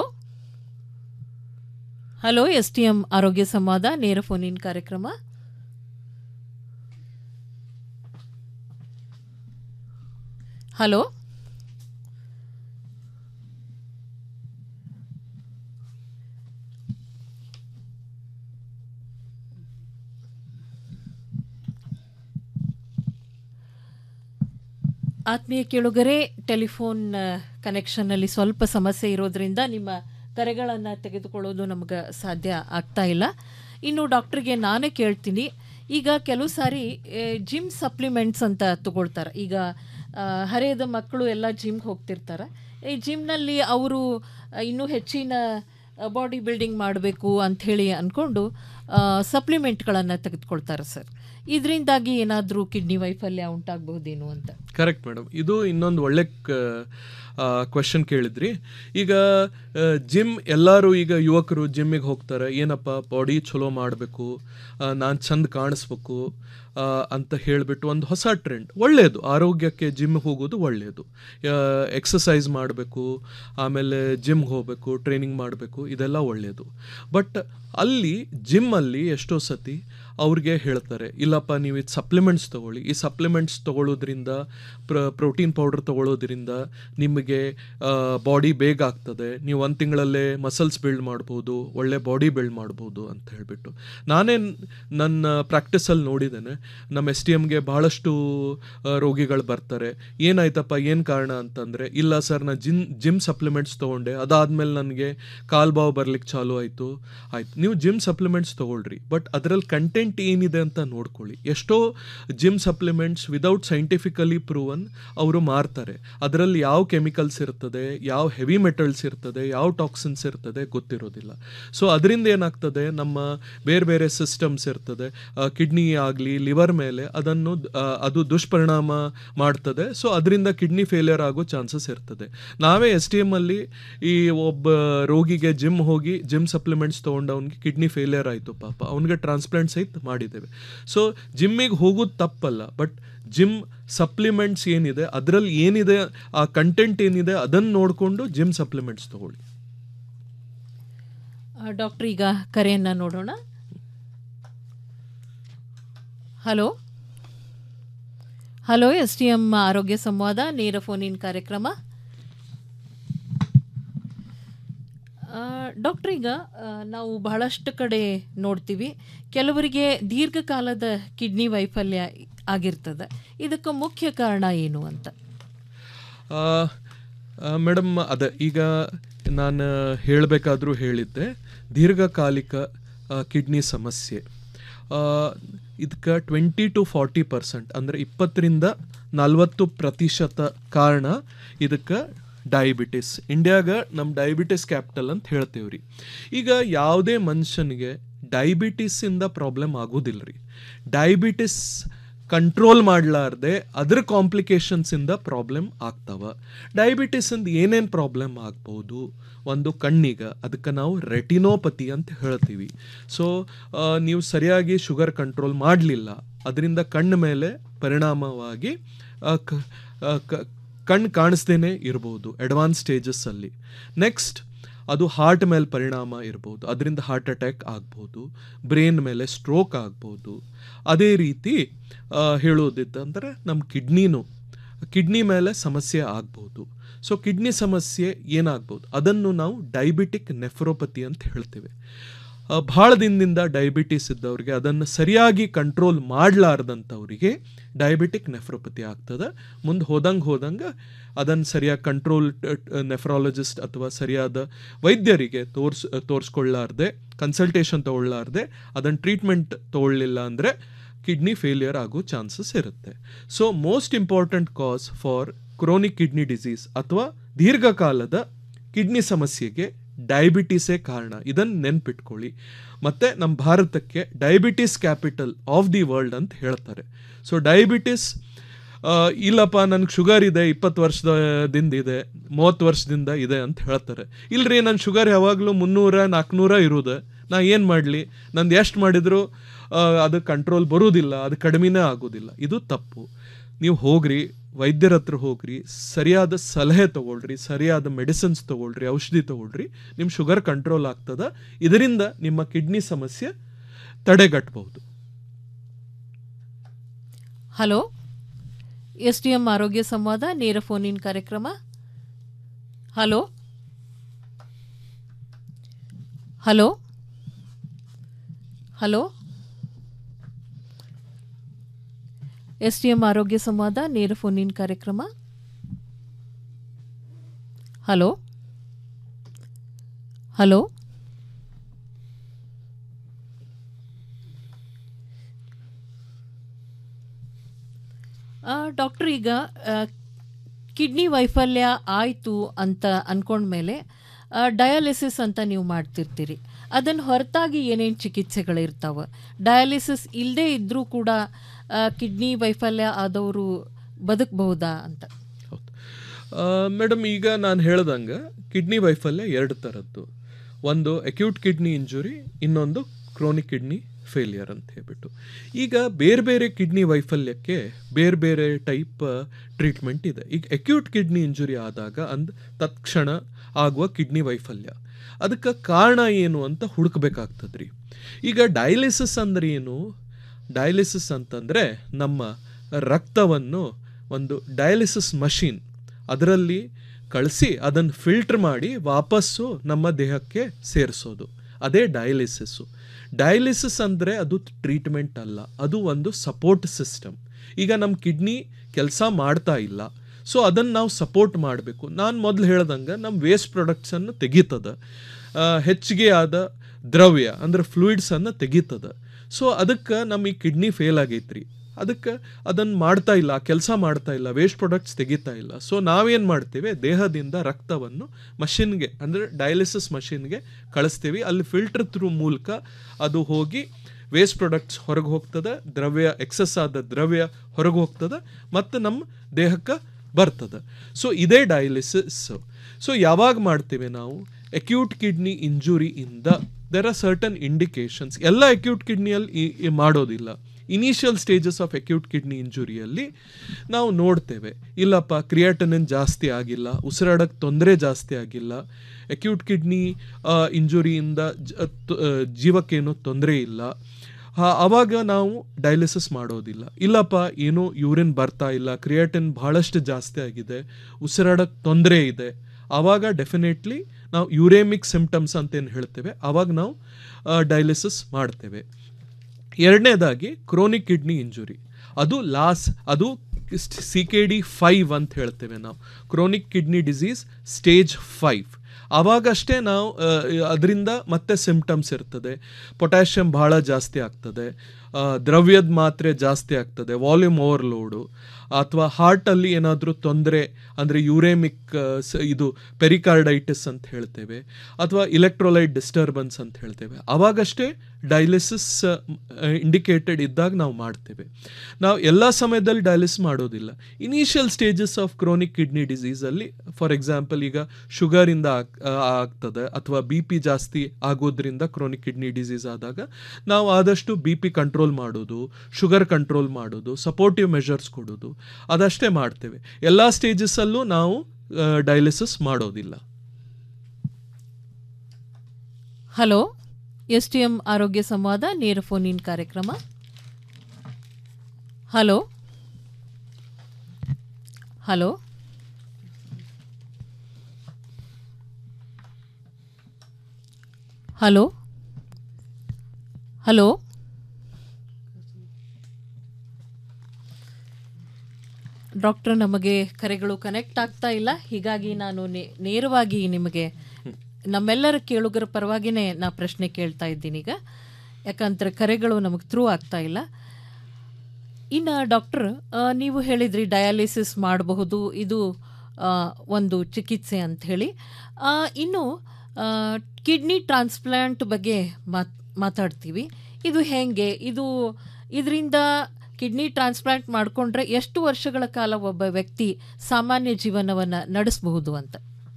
hello S T M ಆರೋಗ್ಯ ಸಂವಾದ ನೇರ ಫೋನ್ ಇನ್ ಕಾರ್ಯಕ್ರಮ ಹಲೋ ಆತ್ಮೀಯ ಕೇಳುಗರೆ ಟೆಲಿಫೋನ್ ಕನೆಕ್ಷನ್ನಲ್ಲಿ ಸ್ವಲ್ಪ ಸಮಸ್ಯೆ ಇರೋದ್ರಿಂದ ನಿಮ್ಮ ಕರೆಗಳನ್ನು ತೆಗೆದುಕೊಳ್ಳೋದು ನಮಗೆ ಸಾಧ್ಯ ಆಗ್ತಾ ಇಲ್ಲ ಇನ್ನು ಡಾಕ್ಟ್ರಿಗೆ ನಾನೇ ಕೇಳ್ತೀನಿ ಈಗ ಕೆಲವು ಸಾರಿ ಜಿಮ್ ಸಪ್ಲಿಮೆಂಟ್ಸ್ ಅಂತ ತಗೊಳ್ತಾರೆ ಈಗ ಹರಿಯದ ಮಕ್ಕಳು ಎಲ್ಲ ಜಿಮ್ಗೆ ಹೋಗ್ತಿರ್ತಾರೆ ಈ ಜಿಮ್ನಲ್ಲಿ ಅವರು ಇನ್ನೂ ಹೆಚ್ಚಿನ ಬಾಡಿ ಬಿಲ್ಡಿಂಗ್ ಮಾಡಬೇಕು ಅಂಥೇಳಿ ಅಂದ್ಕೊಂಡು ಸಪ್ಲಿಮೆಂಟ್ಗಳನ್ನು ತೆಗೆದುಕೊಳ್ತಾರೆ ಸರ್ ಇದರಿಂದಾಗಿ ಏನಾದರೂ ಕಿಡ್ನಿ ವೈಫಲ್ಯ ಉಂಟಾಗಬಹುದೇನು ಅಂತ ಕರೆಕ್ಟ್ ಮೇಡಮ್ ಇದು ಇನ್ನೊಂದು ಒಳ್ಳೆ ಕ್ವೆಶನ್ ಕೇಳಿದ್ರಿ ಈಗ ಜಿಮ್ ಎಲ್ಲರೂ ಈಗ ಯುವಕರು ಜಿಮ್ಮಿಗೆ ಹೋಗ್ತಾರೆ ಏನಪ್ಪ ಬಾಡಿ ಚಲೋ ಮಾಡಬೇಕು ನಾನು ಚಂದ ಕಾಣಿಸ್ಬೇಕು ಅಂತ ಹೇಳಿಬಿಟ್ಟು ಒಂದು ಹೊಸ ಟ್ರೆಂಡ್ ಒಳ್ಳೆಯದು ಆರೋಗ್ಯಕ್ಕೆ ಜಿಮ್ ಹೋಗೋದು ಒಳ್ಳೆಯದು ಎಕ್ಸಸೈಸ್ ಮಾಡಬೇಕು ಆಮೇಲೆ ಜಿಮ್ಗೆ ಹೋಗಬೇಕು ಟ್ರೈನಿಂಗ್ ಮಾಡಬೇಕು ಇದೆಲ್ಲ ಒಳ್ಳೆಯದು ಬಟ್ ಅಲ್ಲಿ ಜಿಮ್ಮಲ್ಲಿ ಎಷ್ಟೋ ಸತಿ ಅವ್ರಿಗೆ ಹೇಳ್ತಾರೆ ಇಲ್ಲಪ್ಪ ನೀವು ಇದು ಸಪ್ಲಿಮೆಂಟ್ಸ್ ತೊಗೊಳ್ಳಿ ಈ ಸಪ್ಲಿಮೆಂಟ್ಸ್ ತೊಗೊಳ್ಳೋದ್ರಿಂದ ಪ್ರ ಪ್ರೋಟೀನ್ ಪೌಡರ್ ತೊಗೊಳ್ಳೋದ್ರಿಂದ ನಿಮಗೆ ಬಾಡಿ ಬೇಗ ಆಗ್ತದೆ ನೀವು ಒಂದು ತಿಂಗಳಲ್ಲೇ ಮಸಲ್ಸ್ ಬಿಲ್ಡ್ ಮಾಡ್ಬೋದು ಒಳ್ಳೆ ಬಾಡಿ ಬಿಲ್ಡ್ ಮಾಡ್ಬೋದು ಅಂತ ಹೇಳಿಬಿಟ್ಟು ನಾನೇ ನನ್ನ ಪ್ರಾಕ್ಟೀಸಲ್ಲಿ ನೋಡಿದ್ದೇನೆ ನಮ್ಮ ಎಸ್ ಟಿ ಎಮ್ಗೆ ಭಾಳಷ್ಟು ಆ, ರೋಗಿಗಳು ಬರ್ತಾರೆ ಏನಾಯ್ತಪ್ಪ ಏನು ಕಾರಣ ಅಂತಂದರೆ ಇಲ್ಲ ಸರ್ ನಾನು ಜಿಮ್ ಜಿಮ್ ಸಪ್ಲಿಮೆಂಟ್ಸ್ ತೊಗೊಂಡೆ ಅದಾದಮೇಲೆ ನನಗೆ ಕಾಲು ಬಾವು ಬರ್ಲಿಕ್ಕೆ ಚಾಲು ಆಯಿತು ಆಯ್ತು ನೀವು ಜಿಮ್ ಸಪ್ಲಿಮೆಂಟ್ಸ್ ತೊಗೊಳ್ರಿ ಬಟ್ ಅದರಲ್ಲಿ ಕಂಟೆಂಟ್ ಏನಿದೆ ಅಂತ ನೋಡ್ಕೊಳ್ಳಿ ಎಷ್ಟೋ gym supplements without scientifically proven ಅವರು ಮಾರ್ತಾರೆ ಅದರಲ್ಲಿ ಯಾವ ಕೆಮಿಕಲ್ಸ್ ಇರ್ತದೆ ಯಾವ ಹೆವಿ ಮೆಟಲ್ಸ್ ಇರ್ತದೆ ಯಾವ ಟಾಕ್ಸಿನ್ಸ್ ಇರ್ತದೆ ಗೊತ್ತಿರೋದಿಲ್ಲ ಸೊ ಅದರಿಂದ ಏನಾಗ್ತದೆ ನಮ್ಮ ಬೇರೆ ಬೇರೆ ಸಿಸ್ಟಮ್ಸ್ ಇರ್ತದೆ ಕಿಡ್ನಿ ಆಗಲಿ ಲಿವರ್ ಮೇಲೆ ಅದನ್ನು ಆ, ಅದು ದುಷ್ಪರಿಣಾಮ ಮಾಡ್ತದೆ ಸೊ ಅದರಿಂದ ಕಿಡ್ನಿ ಫೇಲಿಯರ್ ಆಗೋ ಚಾನ್ಸಸ್ ಇರ್ತದೆ ನಾವೇ ಎಸ್ ಟಿ ಎಮ್ ಅಲ್ಲಿ ಈ ಒಬ್ಬ ರೋಗಿಗೆ ಜಿಮ್ ಹೋಗಿ ಜಿಮ್ ಸಪ್ಲಿಮೆಂಟ್ಸ್ ತೊಗೊಂಡವನಿಗೆ ಕಿಡ್ನಿ ಫೇಲಿಯರ್ ಆಯಿತು ಪಾಪ ಅವನಿಗೆ ಟ್ರಾನ್ಸ್ಪ್ಲಾಂಟ್ ಸಹಿತ ಮಾಡಿದ್ದೇವೆ ಸೊ ಜಿಮ್ಮಿಗೆ ಹೋಗೋದು ತಪ್ಪಲ್ಲ ಬಟ್ ಜಿಮ್ ಸಪ್ಲಿಮೆಂಟ್ಸ್ ಏನಿದೆ ಅದರಲ್ಲಿ ಏನಿದೆ ಆ ಕಂಟೆಂಟ್ ಏನಿದೆ ಅದನ್ನು ನೋಡಿಕೊಂಡು ಜಿಮ್ ಸಪ್ಲಿಮೆಂಟ್ಸ್ ತಗೊಳ್ಳಿ ಡಾಕ್ಟರ್ ಈಗ ಕರೆಯನ್ನ ನೋಡೋಣ hello hello S T M ಆರೋಗ್ಯ ಸಂವಾದ ನೇರ ಫೋನ್ ಇನ್ ಕಾರ್ಯಕ್ರಮ ಆ, ಡಾಕ್ಟರ್ ಈಗ ಆ, ನಾವು ಬಹಳಷ್ಟು ಕಡೆ ನೋಡ್ತೀವಿ ಕೆಲವರಿಗೆ ದೀರ್ಘಕಾಲದ ಕಿಡ್ನಿ ವೈಫಲ್ಯ ಆಗಿರ್ತದೆ ಇದಕ್ಕೆ ಮುಖ್ಯ ಕಾರಣ ಏನು ಅಂತ ಮೇಡಮ್ ಅದೇ ಈಗ ನಾನು ಹೇಳಬೇಕಾದ್ರೂ ಹೇಳಿದ್ದೆ ದೀರ್ಘಕಾಲಿಕ ಕಿಡ್ನಿ ಸಮಸ್ಯೆ ಇದಕ್ಕೆ ಟ್ವೆಂಟಿ ಟು ಫಾರ್ಟಿ ಪರ್ಸೆಂಟ್ ಅಂದರೆ ಇಪ್ಪತ್ತರಿಂದ ನಲವತ್ತು ಪ್ರತಿಶತ ಕಾರಣ ಇದಕ್ಕೆ ಡಯಾಬಿಟಿಸ್ ಇಂಡಿಯಾಗ ನಮ್ಮ ಡಯಾಬಿಟಿಸ್ ಕ್ಯಾಪಿಟಲ್ ಅಂತ ಹೇಳ್ತೇವೆ ರೀ ಈಗ ಯಾವುದೇ ಮನುಷ್ಯನಿಗೆ ಡಯಾಬಿಟಿಸಿಂದ ಪ್ರಾಬ್ಲಮ್ ಆಗೋದಿಲ್ಲ ರೀ ಡಯಾಬಿಟಿಸ್ ಕಂಟ್ರೋಲ್ ಮಾಡಲಾರ್ದೆ ಅದ್ರ ಕಾಂಪ್ಲಿಕೇಶನ್ಸಿಂದ ಪ್ರಾಬ್ಲಮ್ ಆಗ್ತಾವ ಡಯಾಬಿಟಿಸಿಂದ ಏನೇನು ಪ್ರಾಬ್ಲಮ್ ಆಗ್ಬೋದು ಒಂದು ಕಣ್ಣಿಗೆ ಅದಕ್ಕೆ ನಾವು ರೆಟಿನೋಪತಿ ಅಂತ ಹೇಳ್ತೀವಿ ಸೊ ನೀವು ಸರಿಯಾಗಿ ಶುಗರ್ ಕಂಟ್ರೋಲ್ ಮಾಡಲಿಲ್ಲ ಅದರಿಂದ ಕಣ್ಣು ಮೇಲೆ ಪರಿಣಾಮವಾಗಿ ಆ, ಕ- ಆ, ಕ- ಕಣ್ಣು ಕಾಣಿಸ್ದೇನೆ ಇರ್ಬೋದು ಅಡ್ವಾನ್ಸ್ ಸ್ಟೇಜಸ್ಸಲ್ಲಿ ನೆಕ್ಸ್ಟ್ ಅದು ಹಾರ್ಟ್ ಮೇಲೆ ಪರಿಣಾಮ ಇರ್ಬೋದು ಅದರಿಂದ ಹಾರ್ಟ್ ಅಟ್ಯಾಕ್ ಆಗ್ಬೋದು ಬ್ರೈನ್ ಮೇಲೆ ಸ್ಟ್ರೋಕ್ ಆಗ್ಬೋದು ಅದೇ ರೀತಿ ಆ, ಹೇಳೋದಿತ್ತಂದರೆ ನಮ್ಮ ಕಿಡ್ನಿನೂ ಕಿಡ್ನಿ ಮೇಲೆ ಸಮಸ್ಯೆ ಆಗ್ಬೋದು ಸೊ ಕಿಡ್ನಿ ಸಮಸ್ಯೆ ಏನಾಗ್ಬೋದು ಅದನ್ನು ನಾವು ಡಯಾಬಿಟಿಕ್ ನೆಫ್ರೋಪತಿ ಅಂತ ಹೇಳ್ತೇವೆ ಆ, ಭಾಳ ದಿನದಿಂದ ಡಯಾಬಿಟಿಸ್ ಇದ್ದವ್ರಿಗೆ ಅದನ್ನು ಸರಿಯಾಗಿ ಕಂಟ್ರೋಲ್ ಮಾಡಲಾರ್ದಂಥವ್ರಿಗೆ ಡಯಾಬಿಟಿಕ್ ನೆಫ್ರೋಪತಿ ಆಗ್ತದೆ ಮುಂದೆ ಹೋದಂಗೆ ಹೋದಂಗೆ ಅದನ್ನು ಸರಿಯಾಗಿ ಕಂಟ್ರೋಲ್ ನೆಫ್ರಾಲಜಿಸ್ಟ್ ಅಥವಾ ಸರಿಯಾದ ವೈದ್ಯರಿಗೆ ತೋರ್ಸ್ ತೋರಿಸ್ಕೊಳ್ಳಾರ್ದೆ ಕನ್ಸಲ್ಟೇಷನ್ ತೊಗೊಳ್ಳಾರ್ದೆ ಅದನ್ನು ಟ್ರೀಟ್ಮೆಂಟ್ ತೊಗೊಳ್ಳಿಲ್ಲ ಅಂದರೆ ಕಿಡ್ನಿ ಫೇಲಿಯರ್ ಆಗೋ ಚಾನ್ಸಸ್ ಇರುತ್ತೆ so most important cause for chronic kidney disease ಅಥವಾ ದೀರ್ಘಕಾಲದ ಕಿಡ್ನಿ ಸಮಸ್ಯೆಗೆ ಡಯಾಬಿಟಿಸೇ ಕಾರಣ ಇದನ್ನು ನೆನ್ಪಿಟ್ಕೊಳ್ಳಿ ಮತ್ತು ನಮ್ಮ ಭಾರತಕ್ಕೆ diabetes capital of the world ಅಂತ ಹೇಳ್ತಾರೆ ಸೊ ಡಯಾಬಿಟಿಸ್ ಆ, ಇಲ್ಲಪ್ಪ ನನಗೆ ಶುಗರ್ ಇದೆ ಇಪ್ಪತ್ತು ವರ್ಷದಿಂದ ಇದೆ ಮೂವತ್ತು ವರ್ಷದಿಂದ ಇದೆ ಅಂತ ಹೇಳ್ತಾರೆ ಇಲ್ರಿ ನನ್ನ ಶುಗರ್ ಯಾವಾಗಲೂ ಮುನ್ನೂರ ನಾಲ್ಕುನೂರ ಇರೋದು ನಾ ಏನು ಮಾಡಲಿ ನಂದು ಎಷ್ಟು ಮಾಡಿದರೂ ಅದು ಕಂಟ್ರೋಲ್ ಬರೋದಿಲ್ಲ ಅದು ಕಡಿಮೆನೇ ಆಗೋದಿಲ್ಲ ಇದು ತಪ್ಪು ನೀವು ಹೋಗ್ರಿ ವೈದ್ಯರ ಹತ್ರ ಹೋಗ್ರಿ ಸರಿಯಾದ ಸಲಹೆ ತಗೊಳ್ರಿ ಸರಿಯಾದ ಮೆಡಿಸಿನ್ಸ್ ತಗೊಳ್ರಿ ಔಷಧಿ ತಗೊಳ್ರಿ ನಿಮ್ಮ ಶುಗರ್ ಕಂಟ್ರೋಲ್ ಆಗ್ತದ ಇದರಿಂದ ನಿಮ್ಮ ಕಿಡ್ನಿ ಸಮಸ್ಯೆ ತಡೆಗಟ್ಟಬಹುದು ಹಲೋ ಎಸ್ ಡಿ ಎಂ ಆರೋಗ್ಯ ಸಂವಾದ ನೇರ ಫೋನ್ ಇನ್ ಕಾರ್ಯಕ್ರಮ hello hello hello S D M ಆರೋಗ್ಯ ಸಂವಾದ ನೇರ ಫೋನ್ ಇನ್ ಕಾರ್ಯಕ್ರಮ ಹಲೋ ಹಲೋ ಡಾಕ್ಟರ್ ಈಗ ಕಿಡ್ನಿ ವೈಫಲ್ಯ ಆಯಿತು ಅಂತ ಅಂದ್ಕೊಂಡ್ಮೇಲೆ ಡಯಾಲಿಸಿಸ್ ಅಂತ ನೀವು ಮಾಡ್ತಿರ್ತೀರಿ ಅದನ್ನು ಹೊರತಾಗಿ ಏನೇನು ಚಿಕಿತ್ಸೆಗಳಿರ್ತಾವೆ ಡಯಾಲಿಸಿಸ್ ಇಲ್ಲದೇ ಇದ್ದರೂ ಕೂಡ ಕಿಡ್ನಿ ವೈಫಲ್ಯ ಆದವರು ಬದುಕಬಹುದಾ ಅಂತ ಮೇಡಮ್ ಈಗ ನಾನು ಹೇಳ್ದಂಗೆ ಕಿಡ್ನಿ ವೈಫಲ್ಯ ಎರಡು ಥರದ್ದು ಒಂದು ಅಕ್ಯೂಟ್ ಕಿಡ್ನಿ ಇಂಜುರಿ ಇನ್ನೊಂದು ಕ್ರೋನಿಕ್ ಕಿಡ್ನಿ ಫೇಲಿಯರ್ ಅಂತ ಹೇಳ್ಬಿಟ್ಟು ಈಗ ಬೇರೆ ಬೇರೆ ಕಿಡ್ನಿ ವೈಫಲ್ಯಕ್ಕೆ ಬೇರೆ ಬೇರೆ ಟೈಪ್ ಟ್ರೀಟ್ಮೆಂಟ್ ಇದೆ ಈಗ ಅಕ್ಯೂಟ್ ಕಿಡ್ನಿ ಇಂಜುರಿ ಆದಾಗ ಅಂದ್ ತತ್ಕ್ಷಣ ಆಗುವ ಕಿಡ್ನಿ ವೈಫಲ್ಯ ಅದಕ್ಕೆ ಕಾರಣ ಏನು ಅಂತ ಹುಡುಕ್ಬೇಕಾಗ್ತದ್ರಿ ಈಗ ಡಯಾಲಿಸಿಸ್ ಅಂದ್ರೆ ಏನು ಡಯಾಲಿಸಿಸ್ ಅಂತಂದರೆ ನಮ್ಮ ರಕ್ತವನ್ನು ಒಂದು ಡಯಾಲಿಸಿಸ್ ಮಷಿನ್ ಅದರಲ್ಲಿ ಕಳಿಸಿ ಅದನ್ನು ಫಿಲ್ಟರ್ ಮಾಡಿ ವಾಪಸ್ಸು ನಮ್ಮ ದೇಹಕ್ಕೆ ಸೇರಿಸೋದು ಅದೇ ಡಯಾಲಿಸಿಸ್ಸು ಡಯಾಲಿಸಿಸ್ ಅಂದರೆ ಅದು ಟ್ರೀಟ್ಮೆಂಟ್ ಅಲ್ಲ ಅದು ಒಂದು ಸಪೋರ್ಟ್ ಸಿಸ್ಟಮ್ ಈಗ ನಮ್ಮ ಕಿಡ್ನಿ ಕೆಲಸ ಮಾಡ್ತಾ ಇಲ್ಲ ಸೊ ಅದನ್ನು ನಾವು ಸಪೋರ್ಟ್ ಮಾಡಬೇಕು ನಾನು ಮೊದಲು ಹೇಳ್ದಂಗೆ ನಮ್ಮ ವೇಸ್ಟ್ ಪ್ರಾಡಕ್ಟ್ಸನ್ನು ತೆಗೀತದೆ ಆ, ಹೆಚ್ಚಿಗೆ ಆದ ದ್ರವ್ಯ ಅಂದರೆ ಫ್ಲೂಯಿಡ್ಸನ್ನು ತೆಗೀತದೆ ಸೊ ಅದಕ್ಕೆ ನಮ್ಮ ಈ ಕಿಡ್ನಿ ಫೇಲ್ ಆಗೈತ್ರಿ ಅದಕ್ಕೆ ಅದನ್ನು ಮಾಡ್ತಾ ಇಲ್ಲ ಕೆಲಸ ಮಾಡ್ತಾ ಇಲ್ಲ ವೇಸ್ಟ್ ಪ್ರಾಡಕ್ಟ್ಸ್ ತೆಗಿತಾ ಇಲ್ಲ ಸೊ ನಾವೇನು ಮಾಡ್ತೇವೆ ದೇಹದಿಂದ ರಕ್ತವನ್ನು ಮಷಿನ್ಗೆ ಅಂದರೆ ಡಯಾಲಿಸಿಸ್ ಮಷಿನ್ಗೆ ಕಳಿಸ್ತೀವಿ ಅಲ್ಲಿ ಫಿಲ್ಟರ್ ಥ್ರೂ ಮೂಲಕ ಅದು ಹೋಗಿ ವೇಸ್ಟ್ ಪ್ರಾಡಕ್ಟ್ಸ್ ಹೊರಗೆ ಹೋಗ್ತದೆ ದ್ರವ್ಯ ಎಕ್ಸಸ್ ಆದ ದ್ರವ್ಯ ಹೊರಗೆ ಹೋಗ್ತದೆ ಮತ್ತು ನಮ್ಮ ದೇಹಕ್ಕೆ ಬರ್ತದೆ ಸೊ ಇದೇ ಡಯಾಲಿಸಿಸ್ ಸೊ ಯಾವಾಗ ಮಾಡ್ತೇವೆ ನಾವು ಅಕ್ಯೂಟ್ ಕಿಡ್ನಿ ಇಂಜುರಿಯಿಂದ ದೆರ್ ಆರ್ ಸರ್ಟನ್ ಇಂಡಿಕೇಶನ್ಸ್ ಎಲ್ಲ ಅಕ್ಯೂಟ್ ಕಿಡ್ನಿಯಲ್ಲಿ ಮಾಡೋದಿಲ್ಲ initial stages of acute kidney ಇಂಜುರಿಯಲ್ಲಿ ನಾವು ನೋಡ್ತೇವೆ ಇಲ್ಲಪ್ಪ ಕ್ರಿಯಾಟನಿನ್ ಜಾಸ್ತಿ ಆಗಿಲ್ಲ ಉಸಿರಾಡಕ್ಕೆ ತೊಂದರೆ ಜಾಸ್ತಿ ಆಗಿಲ್ಲ ಅಕ್ಯೂಟ್ ಕಿಡ್ನಿ ಇಂಜುರಿಯಿಂದ ಜ- ತ- ಆ, ಜೀವಕ್ಕೇನು ತೊಂದರೆ ಇಲ್ಲ ಆ- ಆವಾಗ ನಾವು ಡಯಾಲಿಸಿಸ್ ಮಾಡೋದಿಲ್ಲ ಇಲ್ಲಪ್ಪ ಏನೋ ಯೂರಿನ್ ಬರ್ತಾ ಇಲ್ಲ ಕ್ರಿಯಾಟಿನ್ ಬಹಳಷ್ಟು ಜಾಸ್ತಿ ಆಗಿದೆ ಉಸಿರಾಡಕ್ಕೆ ತೊಂದರೆ ಇದೆ ಆವಾಗ ಡೆಫಿನೆಟ್ಲಿ ನಾವು ಯುರೇಮಿಕ್ ಸಿಂಪ್ಟಮ್ಸ್ ಅಂತ ಏನು ಹೇಳ್ತೇವೆ ಆವಾಗ ನಾವು ಡಯಾಲಿಸಿಸ್ ಮಾಡ್ತೇವೆ ಎರಡನೇದಾಗಿ ಕ್ರೋನಿಕ್ ಕಿಡ್ನಿ ಇಂಜುರಿ ಅದು ಲಾಸ್ ಅದು ಸಿ ಕೆ ಡಿ ಫೈವ್ ಅಂತ ಹೇಳ್ತೇವೆ ನಾವು chronic kidney disease stage five ಆವಾಗಷ್ಟೇ ನಾವು ಅದರಿಂದ ಮತ್ತೆ ಸಿಂಪ್ಟಮ್ಸ್ ಇರ್ತದೆ ಪೊಟ್ಯಾಷಿಯಮ್ ಭಾಳ ಜಾಸ್ತಿ ಆಗ್ತದೆ ಆ, ದ್ರವ್ಯದ ಮಾತ್ರೆ ಜಾಸ್ತಿ ಆಗ್ತದೆ ವಾಲ್ಯೂಮ್ ಓವರ್ಲೋಡು ಅಥವಾ ಹಾರ್ಟಲ್ಲಿ ಏನಾದರೂ ತೊಂದರೆ ಅಂದರೆ ಯುರೇಮಿಕ್ ಇದು ಪೆರಿಕಾರ್ಡೈಟಿಸ್ ಅಂತ ಹೇಳ್ತೇವೆ ಅಥವಾ ಇಲೆಕ್ಟ್ರೋಲೈಟ್ ಡಿಸ್ಟರ್ಬೆನ್ಸ್ ಅಂತ ಹೇಳ್ತೇವೆ ಆವಾಗಷ್ಟೇ ಡಯಾಲಿಸಿಸ್ ಇಂಡಿಕೇಟೆಡ್ ಇದ್ದಾಗ ನಾವು ಮಾಡ್ತೇವೆ ನಾವು ಎಲ್ಲ ಸಮಯದಲ್ಲಿ ಡಯಾಲಿಸ್ ಮಾಡೋದಿಲ್ಲ initial stages of chronic kidney ಡಿಸೀಸಲ್ಲಿ ಫಾರ್ ಎಕ್ಸಾಂಪಲ್ ಈಗ ಶುಗರಿಂದ ಆಗ್- ಆ, ಆಗ್ತದೆ ಅಥವಾ ಬಿ ಪಿ ಜಾಸ್ತಿ ಆಗೋದ್ರಿಂದ ಕ್ರೋನಿಕ್ ಕಿಡ್ನಿ ಡಿಸೀಸ್ ಆದಾಗ ನಾವು ಆದಷ್ಟು ಬಿ ಪಿ ಕಂಟ್ರೋಲ್ ಮಾಡೋದು ಶುಗರ್ ಕಂಟ್ರೋಲ್ ಮಾಡೋದು ಸಪೋರ್ಟಿವ್ ಮೆಷರ್ಸ್ ಕೊಡೋದು ಅದಷ್ಟೇ ಮಾಡ್ತೇವೆ ಎಲ್ಲ ಸ್ಟೇಜಸ್ಸಲ್ಲೂ ನಾವು ಡಯಾಲಿಸಿಸ್ ಮಾಡೋದಿಲ್ಲ ಹಲೋ ಎಸ್ ಟಿ ಎಂ ಆರೋಗ್ಯ ಸಂವಾದ ನೇರ ಫೋನ್ ಇನ್ ಕಾರ್ಯಕ್ರಮ hello hello hello hello doctor ನಮಗೆ ಕರೆಗಳು ಕನೆಕ್ಟ್ ಆಗ್ತಾ ಇಲ್ಲ ಹೀಗಾಗಿ ನಾನು ನೇ- ನೇರವಾಗಿ ನಿಮಗೆ ನಮ್ಮೆಲ್ಲರ ಕೇಳುಗರ ಪರವಾಗಿನೇ ನಾ ಪ್ರಶ್ನೆ ಕೇಳ್ತಾ ಇದ್ದೀನಿ ಈಗ ಯಾಕಂದ್ರೆ ಕರೆಗಳು ನಮಗೆ ಥ್ರೂ ಆಗ್ತಾ ಇಲ್ಲ ಇನ್ನು ಡಾಕ್ಟರ್ ಆ, ನೀವು ಹೇಳಿದ್ರಿ ಡಯಾಲಿಸಿಸ್ ಮಾಡಬಹುದು ಇದು ಆ, ಒಂದು ಚಿಕಿತ್ಸೆ ಅಂತ ಹೇಳಿ ಆ, ಇನ್ನು ಕಿಡ್ನಿ ಟ್ರಾನ್ಸ್ಪ್ಲಾಂಟ್ ಬಗ್ಗೆ ಮಾತ್ ಮಾತಾಡ್ತೀವಿ ಇದು ಹೆಂಗೆ ಇದು ಇದರಿಂದ ಕಿಡ್ನಿ ಟ್ರಾನ್ಸ್ಪ್ಲಾಂಟ್ ಮಾಡಿಕೊಂಡ್ರೆ ಎಷ್ಟು ವರ್ಷಗಳ ಕಾಲ ಒಬ್ಬ ವ್ಯಕ್ತಿ ಸಾಮಾನ್ಯ ಜೀವನವನ್ನು ನಡೆಸಬಹುದು ಅಂತ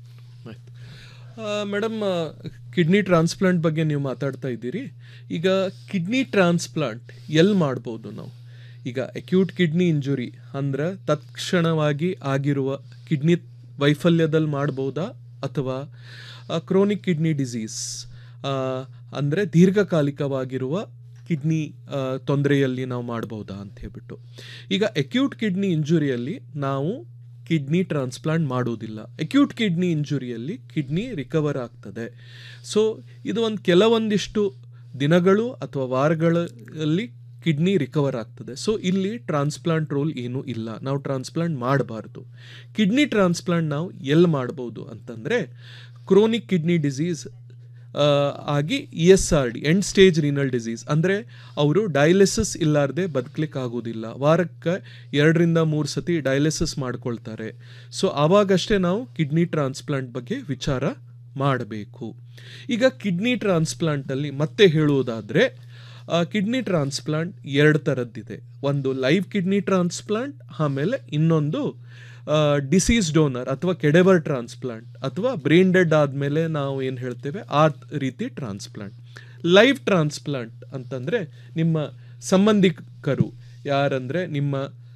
ಮೇಡಮ್ ಕಿಡ್ನಿ ಟ್ರಾನ್ಸ್ಪ್ಲಾಂಟ್ ಬಗ್ಗೆ ನೀವು ಮಾತಾಡ್ತಾ ಇದ್ದೀರಿ ಈಗ ಕಿಡ್ನಿ ಟ್ರಾನ್ಸ್ಪ್ಲಾಂಟ್ ಎಲ್ಲಿ ಮಾಡ್ಬೋದು ನಾವು ಈಗ ಅಕ್ಯೂಟ್ ಕಿಡ್ನಿ ಇಂಜುರಿ ಅಂದ್ರೆ ತತ್ಕ್ಷಣವಾಗಿ ಆಗಿರುವ ಕಿಡ್ನಿ ವೈಫಲ್ಯದಲ್ಲಿ ಮಾಡ್ಬೋದಾ ಅಥವಾ ಕ್ರೋನಿಕ್ ಕಿಡ್ನಿ ಡಿಸೀಸ್ ಅಂದರೆ ದೀರ್ಘಕಾಲಿಕವಾಗಿರುವ ಕಿಡ್ನಿ ತೊಂದರೆಯಲ್ಲಿ ನಾವು ಮಾಡ್ಬೋದಾ ಅಂತ ಹೇಳ್ಬಿಟ್ಟು ಈಗ ಅಕ್ಯೂಟ್ ಕಿಡ್ನಿ ಇಂಜುರಿಯಲ್ಲಿ ನಾವು ಕಿಡ್ನಿ ಟ್ರಾನ್ಸ್ಪ್ಲಾಂಟ್ ಮಾಡೋದಿಲ್ಲ ಅಕ್ಯೂಟ್ ಕಿಡ್ನಿ ಇಂಜುರಿಯಲ್ಲಿ ಕಿಡ್ನಿ ರಿಕವರ್ ಆಗ್ತದೆ ಸೊ ಇದು ಒಂದು ಕೆಲವೊಂದಿಷ್ಟು ದಿನಗಳು ಅಥವಾ ವಾರಗಳಲ್ಲಿ ಕಿಡ್ನಿ ರಿಕವರ್ ಆಗ್ತದೆ ಸೊ ಇಲ್ಲಿ ಟ್ರಾನ್ಸ್ಪ್ಲಾಂಟ್ ರೋಲ್ ಏನೂ ಇಲ್ಲ ನಾವು ಟ್ರಾನ್ಸ್ಪ್ಲಾಂಟ್ ಮಾಡಬಾರ್ದು ಕಿಡ್ನಿ ಟ್ರಾನ್ಸ್ಪ್ಲಾಂಟ್ ನಾವು ಎಲ್ಲಿ ಮಾಡ್ಬೋದು ಅಂತಂದರೆ ಕ್ರೋನಿಕ್ ಕಿಡ್ನಿ ಡಿಸೀಸ್ ಆ, ಆಗಿ E S R D end stage renal disease ಅಂದರೆ ಅವರು ಡಯಾಲಿಸಿಸ್ ಇಲ್ಲಾರ್ದೆ ಬದುಕಲಿಕ್ಕೆ ಆಗೋದಿಲ್ಲ ವಾರಕ್ಕೆ ಎರಡರಿಂದ ಮೂರು ಸತಿ ಡಯಾಲಿಸಿಸ್ ಮಾಡ್ಕೊಳ್ತಾರೆ ಸೊ ಆವಾಗಷ್ಟೇ ನಾವು ಕಿಡ್ನಿ ಟ್ರಾನ್ಸ್ಪ್ಲಾಂಟ್ ಬಗ್ಗೆ ವಿಚಾರ ಮಾಡಬೇಕು ಈಗ ಕಿಡ್ನಿ ಟ್ರಾನ್ಸ್ಪ್ಲಾಂಟಲ್ಲಿ ಮತ್ತೆ ಹೇಳುವುದಾದರೆ ಕಿಡ್ನಿ ಟ್ರಾನ್ಸ್ಪ್ಲಾಂಟ್ ಎರಡು ಥರದ್ದಿದೆ ಒಂದು ಲೈವ್ ಕಿಡ್ನಿ ಟ್ರಾನ್ಸ್ಪ್ಲಾಂಟ್ ಆಮೇಲೆ ಇನ್ನೊಂದು ಡಿಸೀಸ್ ಡೋನರ್ ಅಥವಾ ಕೆಡೆವರ್ ಟ್ರಾನ್ಸ್ಪ್ಲಾಂಟ್ ಅಥವಾ ಬ್ರೈನ್ ಡೆಡ್ ಆದಮೇಲೆ ನಾವು ಏನು ಹೇಳ್ತೇವೆ ಆ ರೀತಿ ಟ್ರಾನ್ಸ್ಪ್ಲಾಂಟ್ ಲೈವ್ ಟ್ರಾನ್ಸ್ಪ್ಲಾಂಟ್ ಅಂತಂದರೆ ನಿಮ್ಮ ಸಂಬಂಧಿಕರು ಯಾರಂದರೆ ನಿಮ್ಮ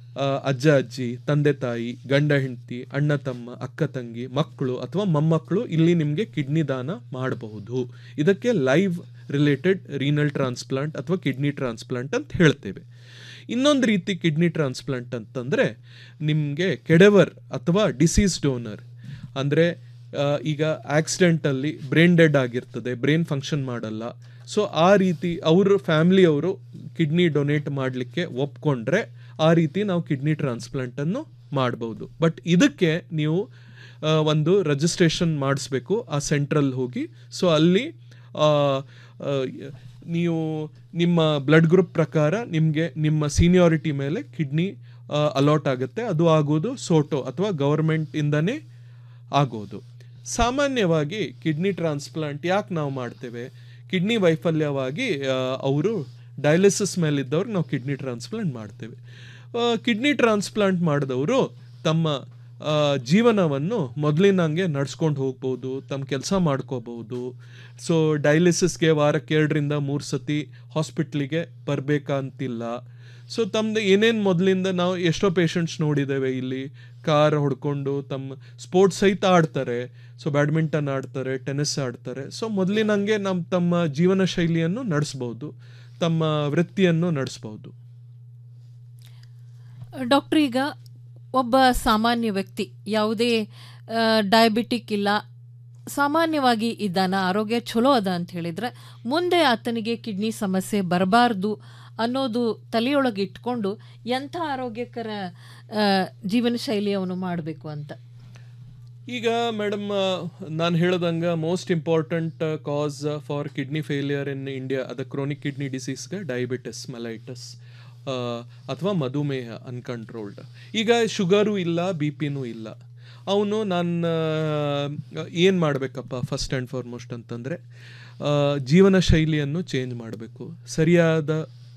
ಆ, ಅಜ್ಜ ಅಜ್ಜಿ ತಂದೆ ತಾಯಿ ಗಂಡ ಹೆಂಡತಿ ಅಣ್ಣ ತಮ್ಮ ಅಕ್ಕ ತಂಗಿ ಮಕ್ಕಳು ಅಥವಾ ಮೊಮ್ಮಕ್ಕಳು ಇಲ್ಲಿ ನಿಮಗೆ ಕಿಡ್ನಿ ದಾನ ಮಾಡಬಹುದು ಇದಕ್ಕೆ ಲೈವ್ ರಿಲೇಟೆಡ್ ರೀನಲ್ ಟ್ರಾನ್ಸ್ಪ್ಲಾಂಟ್ ಅಥವಾ ಕಿಡ್ನಿ ಟ್ರಾನ್ಸ್ಪ್ಲಾಂಟ್ ಅಂತ ಹೇಳ್ತೇವೆ ಇನ್ನೊಂದು ರೀತಿ ಕಿಡ್ನಿ ಟ್ರಾನ್ಸ್ಪ್ಲಾಂಟ್ ಅಂತಂದರೆ ನಿಮಗೆ ಕೆಡೆವರ್ ಅಥವಾ ಡಿಸೀಸ್ ಡೋನರ್ ಅಂದರೆ ಈಗ ಆಕ್ಸಿಡೆಂಟಲ್ಲಿ ಬ್ರೈನ್ ಡೆಡ್ ಆಗಿರ್ತದೆ ಬ್ರೈನ್ ಫಂಕ್ಷನ್ ಮಾಡಲ್ಲ ಸೊ ಆ ರೀತಿ ಅವ್ರ ಫ್ಯಾಮ್ಲಿಯವರು ಕಿಡ್ನಿ ಡೊನೇಟ್ ಮಾಡಲಿಕ್ಕೆ ಒಪ್ಕೊಂಡ್ರೆ ಆ ರೀತಿ ನಾವು ಕಿಡ್ನಿ ಟ್ರಾನ್ಸ್ಪ್ಲಾಂಟನ್ನು ಮಾಡ್ಬೋದು ಬಟ್ ಇದಕ್ಕೆ ನೀವು ಆ, ಒಂದು ರಿಜಿಸ್ಟ್ರೇಷನ್ ಮಾಡಿಸ್ಬೇಕು ಆ ಸೆಂಟ್ರಲ್ಲಿ ಹೋಗಿ ಸೊ ಅಲ್ಲಿ ಆ, ಆ, ನೀವು ನಿಮ್ಮ ಬ್ಲಡ್ ಗ್ರೂಪ್ ಪ್ರಕಾರ ನಿಮಗೆ ನಿಮ್ಮ ಸೀನಿಯಾರಿಟಿ ಮೇಲೆ ಕಿಡ್ನಿ ಅಲಾಟ್ ಆಗುತ್ತೆ ಅದು ಆಗೋದು ಸೋಟೋ ಅಥವಾ ಗೌರ್ಮೆಂಟಿಂದನೇ ಆಗೋದು ಸಾಮಾನ್ಯವಾಗಿ ಕಿಡ್ನಿ ಟ್ರಾನ್ಸ್ಪ್ಲಾಂಟ್ ಯಾಕೆ ನಾವು ಮಾಡ್ತೇವೆ ಕಿಡ್ನಿ ವೈಫಲ್ಯವಾಗಿ ಅವರು ಡಯಾಲಿಸಿಸ್ ಮೇಲಿದ್ದವ್ರಿಗೆ ನಾವು ಕಿಡ್ನಿ ಟ್ರಾನ್ಸ್ಪ್ಲಾಂಟ್ ಮಾಡ್ತೇವೆ ಕಿಡ್ನಿ ಟ್ರಾನ್ಸ್ಪ್ಲಾಂಟ್ ಮಾಡಿದವರು ತಮ್ಮ ಆ, ಜೀವನವನ್ನು ಮೊದಲಿನಂಗೆ ನಡ್ಸ್ಕೊಂಡು ಹೋಗ್ಬೋದು ತಮ್ಮ ಕೆಲಸ ಮಾಡ್ಕೋಬಹುದು ಸೊ ಡಯಾಲಿಸಿಸ್ಗೆ ವಾರಕ್ಕೆ ಎರಡರಿಂದ ಮೂರು ಸತಿ ಹಾಸ್ಪಿಟ್ಲಿಗೆ ಬರಬೇಕಂತಿಲ್ಲ ಸೊ ತಮ್ಮದು ಏನೇನು ಮೊದಲಿಂದ ನಾವು ಎಷ್ಟೋ ಪೇಷಂಟ್ಸ್ ನೋಡಿದ್ದೇವೆ ಇಲ್ಲಿ ಕಾರ್ ಹೊಡ್ಕೊಂಡು ತಮ್ಮ ಸ್ಪೋರ್ಟ್ಸ್ ಸಹಿತ ಆಡ್ತಾರೆ ಸೊ ಬ್ಯಾಡ್ಮಿಂಟನ್ ಆಡ್ತಾರೆ ಟೆನ್ನಿಸ್ ಆಡ್ತಾರೆ ಸೊ ಮೊದಲಿನಂಗೆ ನಮ್ಮ ತಮ್ಮ ಜೀವನ ಶೈಲಿಯನ್ನು ನಡೆಸ್ಬೋದು ತಮ್ಮ ವೃತ್ತಿಯನ್ನು ನಡೆಸ್ಬೋದು ಡಾಕ್ಟರ್ ಈಗ ಒಬ್ಬ ಸಾಮಾನ್ಯ ವ್ಯಕ್ತಿ ಯಾವುದೇ ಡಯಾಬಿಟಿಕ್ ಇಲ್ಲ ಸಾಮಾನ್ಯವಾಗಿ ಇದ್ದಾನ ಆರೋಗ್ಯ ಚಲೋ ಅದ ಅಂತ ಹೇಳಿದ್ರೆ ಮುಂದೆ ಆತನಿಗೆ ಕಿಡ್ನಿ ಸಮಸ್ಯೆ ಬರಬಾರ್ದು ಅನ್ನೋದು ತಲೆಯೊಳಗೆ ಇಟ್ಕೊಂಡು ಎಂಥ ಆರೋಗ್ಯಕರ ಆ, ಜೀವನ ಶೈಲಿ ಅವನು ಮಾಡಬೇಕು ಅಂತ ಈಗ ಮೇಡಮ್ ನಾನು ಹೇಳ್ದಂಗೆ most important cause for kidney failure in India ಅದ ಕ್ರೋನಿಕ್ ಕಿಡ್ನಿ ಡಿಸೀಸ್ಗೆ ಡಯಾಬಿಟಿಸ್ ಮಲೈಟಸ್ ಅಥವಾ ಮಧುಮೇಹ ಅನ್ಕಂಟ್ರೋಲ್ಡ್ ಈಗ ಶುಗರು ಇಲ್ಲ ಬಿ ಪಿನೂ ಇಲ್ಲ ಅವನು ನಾನು ಏನು ಮಾಡಬೇಕಪ್ಪ ಫಸ್ಟ್ ಆ್ಯಂಡ್ ಫಾರ್ಮೋಸ್ಟ್ ಅಂತಂದರೆ ಜೀವನ ಶೈಲಿಯನ್ನು ಚೇಂಜ್ ಮಾಡಬೇಕು ಸರಿಯಾದ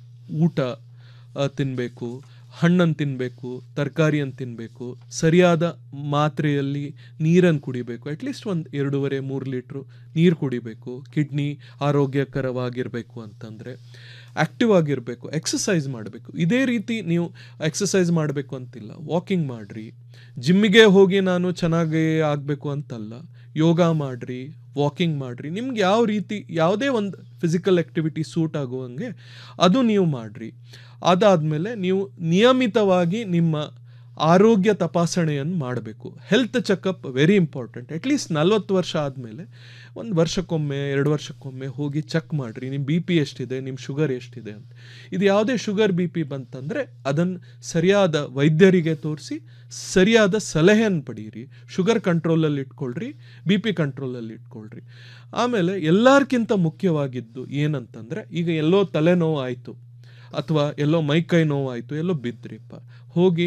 ಊಟ ತಿನ್ನಬೇಕು ಹಣ್ಣನ್ನು ತಿನ್ನಬೇಕು ತರಕಾರಿಯನ್ನು ತಿನ್ನಬೇಕು ಸರಿಯಾದ ಮಾತ್ರೆಯಲ್ಲಿ ನೀರನ್ನು ಕುಡಿಬೇಕು ಅಟ್ಲೀಸ್ಟ್ ಒಂದು ಎರಡೂವರೆ ಮೂರು ಲೀಟ್ರು ನೀರು ಕುಡಿಬೇಕು ಕಿಡ್ನಿ ಆರೋಗ್ಯಕರವಾಗಿರಬೇಕು ಅಂತಂದರೆ ಆ್ಯಕ್ಟಿವ್ ಆಗಿರಬೇಕು ಎಕ್ಸಸೈಸ್ ಮಾಡಬೇಕು ಇದೇ ರೀತಿ ನೀವು ಎಕ್ಸಸೈಸ್ ಮಾಡಬೇಕು ಅಂತಿಲ್ಲ ವಾಕಿಂಗ್ ಮಾಡಿರಿ ಜಿಮ್ಮಿಗೆ ಹೋಗಿ ನಾನು ಚೆನ್ನಾಗಿ ಆಗಬೇಕು ಅಂತಲ್ಲ ಯೋಗ ಮಾಡಿರಿ ವಾಕಿಂಗ್ ಮಾಡಿರಿ ನಿಮ್ಗೆ ಯಾವ ರೀತಿ ಯಾವುದೇ ಒಂದು ಫಿಸಿಕಲ್ ಆ್ಯಕ್ಟಿವಿಟಿ ಸೂಟ್ ಆಗುವಂಗೆ ಅದು ನೀವು ಮಾಡಿರಿ ಅದಾದಮೇಲೆ ನೀವು ನಿಯಮಿತವಾಗಿ ನಿಮ್ಮ ಆರೋಗ್ಯ ತಪಾಸಣೆಯನ್ನು ಮಾಡಬೇಕು health checkup very important at least ನಲ್ವತ್ತು ವರ್ಷ ಆದಮೇಲೆ ಒಂದು ವರ್ಷಕ್ಕೊಮ್ಮೆ ಎರಡು ವರ್ಷಕ್ಕೊಮ್ಮೆ ಹೋಗಿ ಚೆಕ್ ಮಾಡಿರಿ ನಿಮ್ಮ ಬಿ ಪಿ ಎಷ್ಟಿದೆ ನಿಮ್ಮ ಶುಗರ್ ಎಷ್ಟಿದೆ ಅಂತ ಇದು ಯಾವುದೇ ಶುಗರ್ ಬಿ ಪಿ ಬಂತಂದರೆ ಅದನ್ನು ಸರಿಯಾದ ವೈದ್ಯರಿಗೆ ತೋರಿಸಿ ಸರಿಯಾದ ಸಲಹೆಯನ್ನು ಪಡೀರಿ ಶುಗರ್ ಕಂಟ್ರೋಲಲ್ಲಿ ಇಟ್ಕೊಳ್ರಿ ಬಿ ಪಿ ಕಂಟ್ರೋಲಲ್ಲಿ ಇಟ್ಕೊಳ್ರಿ ಆಮೇಲೆ ಎಲ್ಲರಿಗಿಂತ ಮುಖ್ಯವಾಗಿದ್ದು ಏನಂತಂದರೆ ಈಗ ಎಲ್ಲೋ ತಲೆನೋವು ಆಯಿತು ಅಥವಾ ಎಲ್ಲೋ ಮೈಕೈ ನೋವು ಆಯಿತು ಎಲ್ಲೋ ಬಿದ್ರಿಪ್ಪ ಹೋಗಿ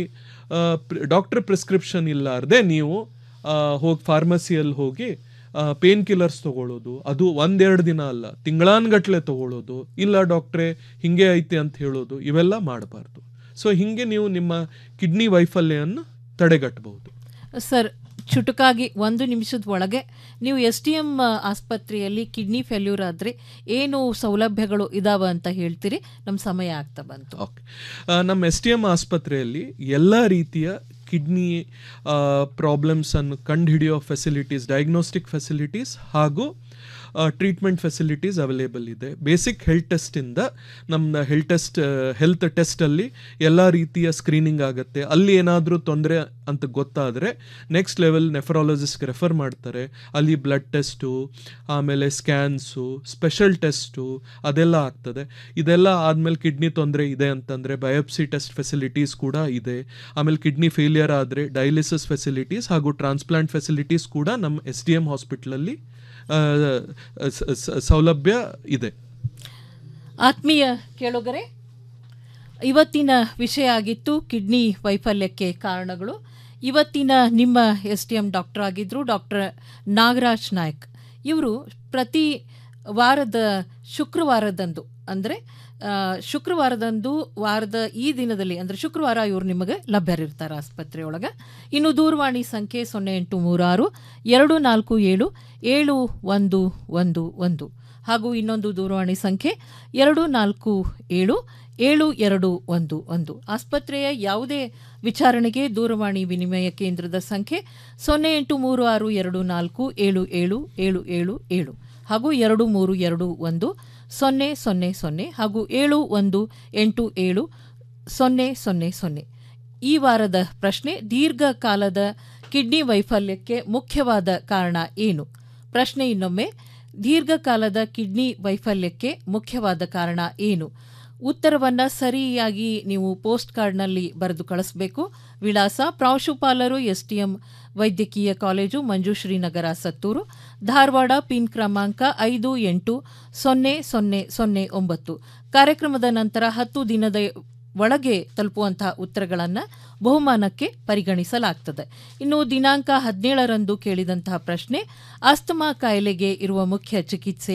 ಡಾಕ್ಟರ್ ಪ್ರಿಸ್ಕ್ರಿಪ್ಷನ್ ಇಲ್ಲಾರ್ದೆ ನೀವು ಹೋಗಿ ಫಾರ್ಮಸಿಯಲ್ಲಿ ಹೋಗಿ ಪೇನ್ ಕಿಲ್ಲರ್ಸ್ ತಗೊಳ್ಳೋದು ಅದು ಒಂದೆರಡು ದಿನ ಅಲ್ಲ ತಿಂಗಳಾನ್ಗಟ್ಲೆ ತಗೊಳ್ಳೋದು ಇಲ್ಲ ಡಾಕ್ಟ್ರೇ ಹಿಂಗೆ ಐತೆ ಅಂತ ಹೇಳೋದು ಇವೆಲ್ಲ ಮಾಡಬಾರ್ದು ಸೊ ಹಿಂಗೆ ನೀವು ನಿಮ್ಮ ಕಿಡ್ನಿ ವೈಫಲ್ಯವನ್ನು ತಡೆಗಟ್ಟಬಹುದು ಸರ್ ಚುಟುಕಾಗಿ ಒಂದು ನಿಮಿಷದ ಒಳಗೆ ನೀವು ಎಸ್ ಟಿ ಎಂ ಆಸ್ಪತ್ರೆಯಲ್ಲಿ ಕಿಡ್ನಿ ಫೇಲ್ಯೂರ್ ಆದರೆ ಏನು ಸೌಲಭ್ಯಗಳು ಇದಾವ ಅಂತ ಹೇಳ್ತೀರಿ ನಮ್ಮ ಸಮಯ ಆಗ್ತಾ ಬಂತು ಓಕೆ ನಮ್ಮ ಎಸ್ ಟಿ ಎಮ್ ಆಸ್ಪತ್ರೆಯಲ್ಲಿ ಎಲ್ಲ ರೀತಿಯ ಕಿಡ್ನಿ ಪ್ರಾಬ್ಲಮ್ಸನ್ನು ಕಂಡುಹಿಡಿಯೋ ಫೆಸಿಲಿಟೀಸ್ ಡಯಾಗ್ನೋಸ್ಟಿಕ್ ಫೆಸಿಲಿಟೀಸ್ ಹಾಗೂ ಟ್ರೀಟ್ಮೆಂಟ್ ಫೆಸಿಲಿಟೀಸ್ ಅವೈಲೇಬಲ್ ಇದೆ ಬೇಸಿಕ್ ಹೆಲ್ತ್ ಟೆಸ್ಟಿಂದ ನಮ್ಮ ಹೆಲ್ತ್ ಟೆಸ್ಟ್ ಹೆಲ್ತ್ ಟೆಸ್ಟಲ್ಲಿ ಎಲ್ಲ ರೀತಿಯ ಸ್ಕ್ರೀನಿಂಗ್ ಆಗುತ್ತೆ ಅಲ್ಲಿ ಏನಾದರೂ ತೊಂದರೆ ಅಂತ ಗೊತ್ತಾದರೆ ನೆಕ್ಸ್ಟ್ ಲೆವೆಲ್ ನೆಫ್ರಾಲಜಿಸ್ಟ್ಗೆ ರೆಫರ್ ಮಾಡ್ತಾರೆ ಅಲ್ಲಿ ಬ್ಲಡ್ ಟೆಸ್ಟು ಆಮೇಲೆ ಸ್ಕ್ಯಾನ್ಸು ಸ್ಪೆಷಲ್ ಟೆಸ್ಟು ಅದೆಲ್ಲ ಆಗ್ತದೆ ಇದೆಲ್ಲ ಆದಮೇಲೆ ಕಿಡ್ನಿ ತೊಂದರೆ ಇದೆ ಅಂತಂದರೆ ಬಯೋಪ್ಸಿ ಟೆಸ್ಟ್ ಫೆಸಿಲಿಟೀಸ್ ಕೂಡ ಇದೆ ಆಮೇಲೆ ಕಿಡ್ನಿ ಫೇಲಿಯರ್ ಆದರೆ ಡಯಾಲಿಸಿಸ್ ಫೆಸಿಲಿಟೀಸ್ ಹಾಗೂ ಟ್ರಾನ್ಸ್ಪ್ಲಾಂಟ್ ಫೆಸಿಲಿಟೀಸ್ ಕೂಡ ನಮ್ಮ ಎಸ್ ಡಿ ಎಮ್ ಹಾಸ್ಪಿಟ್ಲಲ್ಲಿ ಸೌಲಭ್ಯ ಇದೆ ಆತ್ಮೀಯ ಕೇಳುಗರೆ ಇವತ್ತಿನ ವಿಷಯ ಆಗಿತ್ತು ಕಿಡ್ನಿ ವೈಫಲ್ಯಕ್ಕೆ ಕಾರಣಗಳು ಇವತ್ತಿನ ನಿಮ್ಮ ಎಸ್ ಟಿ ಎಂ ಡಾಕ್ಟರ್ ಆಗಿದ್ದರು ಡಾಕ್ಟರ್ ನಾಗರಾಜ್ ನಾಯ್ಕ್ ಇವರು ಪ್ರತಿ ವಾರದ ಶುಕ್ರವಾರದಂದು ಅಂದರೆ ಶುಕ್ರವಾರದಂದು ವಾರದ ಈ ದಿನದಲ್ಲಿ ಅಂದರೆ ಶುಕ್ರವಾರ ಇವರು ನಿಮಗೆ ಲಭ್ಯರಿರ್ತಾರೆ ಆಸ್ಪತ್ರೆಯೊಳಗೆ ಇನ್ನು ದೂರವಾಣಿ ಸಂಖ್ಯೆ ಸೊನ್ನೆ ಎಂಟು ಮೂರಾರು ಎರಡು ನಾಲ್ಕು ಏಳು ಏಳು ಒಂದು ಒಂದು ಒಂದು ಹಾಗೂ ಇನ್ನೊಂದು ದೂರವಾಣಿ ಸಂಖ್ಯೆ ಎರಡು ನಾಲ್ಕು ಏಳು ಏಳು ಎರಡು ಒಂದು ಒಂದು ಆಸ್ಪತ್ರೆಯ ಯಾವುದೇ ವಿಚಾರಣೆಗೆ ದೂರವಾಣಿ ವಿನಿಮಯ ಕೇಂದ್ರದ ಸಂಖ್ಯೆ ಸೊನ್ನೆ ಎಂಟು ಮೂರು ಆರು ಎರಡು ನಾಲ್ಕು ಏಳು ಏಳು ಏಳು ಏಳು ಏಳು ಹಾಗೂ ಎರಡು ಮೂರು ಎರಡು ಒಂದು ಸೊನ್ನೆ ಸೊನ್ನೆ ಸೊನ್ನೆ ಹಾಗೂ ಏಳು ಒಂದು ಎಂಟು ಏಳು ಸೊನ್ನೆ ಸೊನ್ನೆ ಸೊನ್ನೆ ಈ ವಾರದ ಪ್ರಶ್ನೆ ದೀರ್ಘಕಾಲದ ಕಿಡ್ನಿ ವೈಫಲ್ಯಕ್ಕೆ ಮುಖ್ಯವಾದ ಕಾರಣ ಏನು ಪ್ರಶ್ನೆ ಇನ್ನೊಮ್ಮೆ ದೀರ್ಘಕಾಲದ ಕಿಡ್ನಿ ವೈಫಲ್ಯಕ್ಕೆ ಮುಖ್ಯವಾದ ಕಾರಣ ಏನು ಉತ್ತರವನ್ನ ಸರಿಯಾಗಿ ನೀವು ಪೋಸ್ಟ್ ಕಾರ್ಡ್ನಲ್ಲಿ ಬರೆದು ಕಳಿಸಬೇಕು ವಿಳಾಸ ಪ್ರಾಂಶುಪಾಲರು ಎಸ್ಟಿಎಂ ವೈದ್ಯಕೀಯ ಕಾಲೇಜು ಮಂಜುಶ್ರೀ ನಗರ ಸತ್ತೂರು ಧಾರವಾಡ ಪಿನ್ ಕ್ರಮಾಂಕ ಐದು ಎಂಟು ಸೊನ್ನೆ ಸೊನ್ನೆ ಸೊನ್ನೆ ಒಂಬತ್ತು ಕಾರ್ಯಕ್ರಮದ ನಂತರ ಹತ್ತು ದಿನದ ಒಳಗೆ ತಲುಪುವಂತಹ ಉತ್ತರಗಳನ್ನು ಬಹುಮಾನಕ್ಕೆ ಪರಿಗಣಿಸಲಾಗ್ತದೆ ಇನ್ನು ದಿನಾಂಕ ಹದಿನೇಳರಂದು ಕೇಳಿದಂತಹ ಪ್ರಶ್ನೆ ಅಸ್ತಮಾ ಕಾಯಿಲೆಗೆ ಇರುವ ಮುಖ್ಯ ಚಿಕಿತ್ಸೆ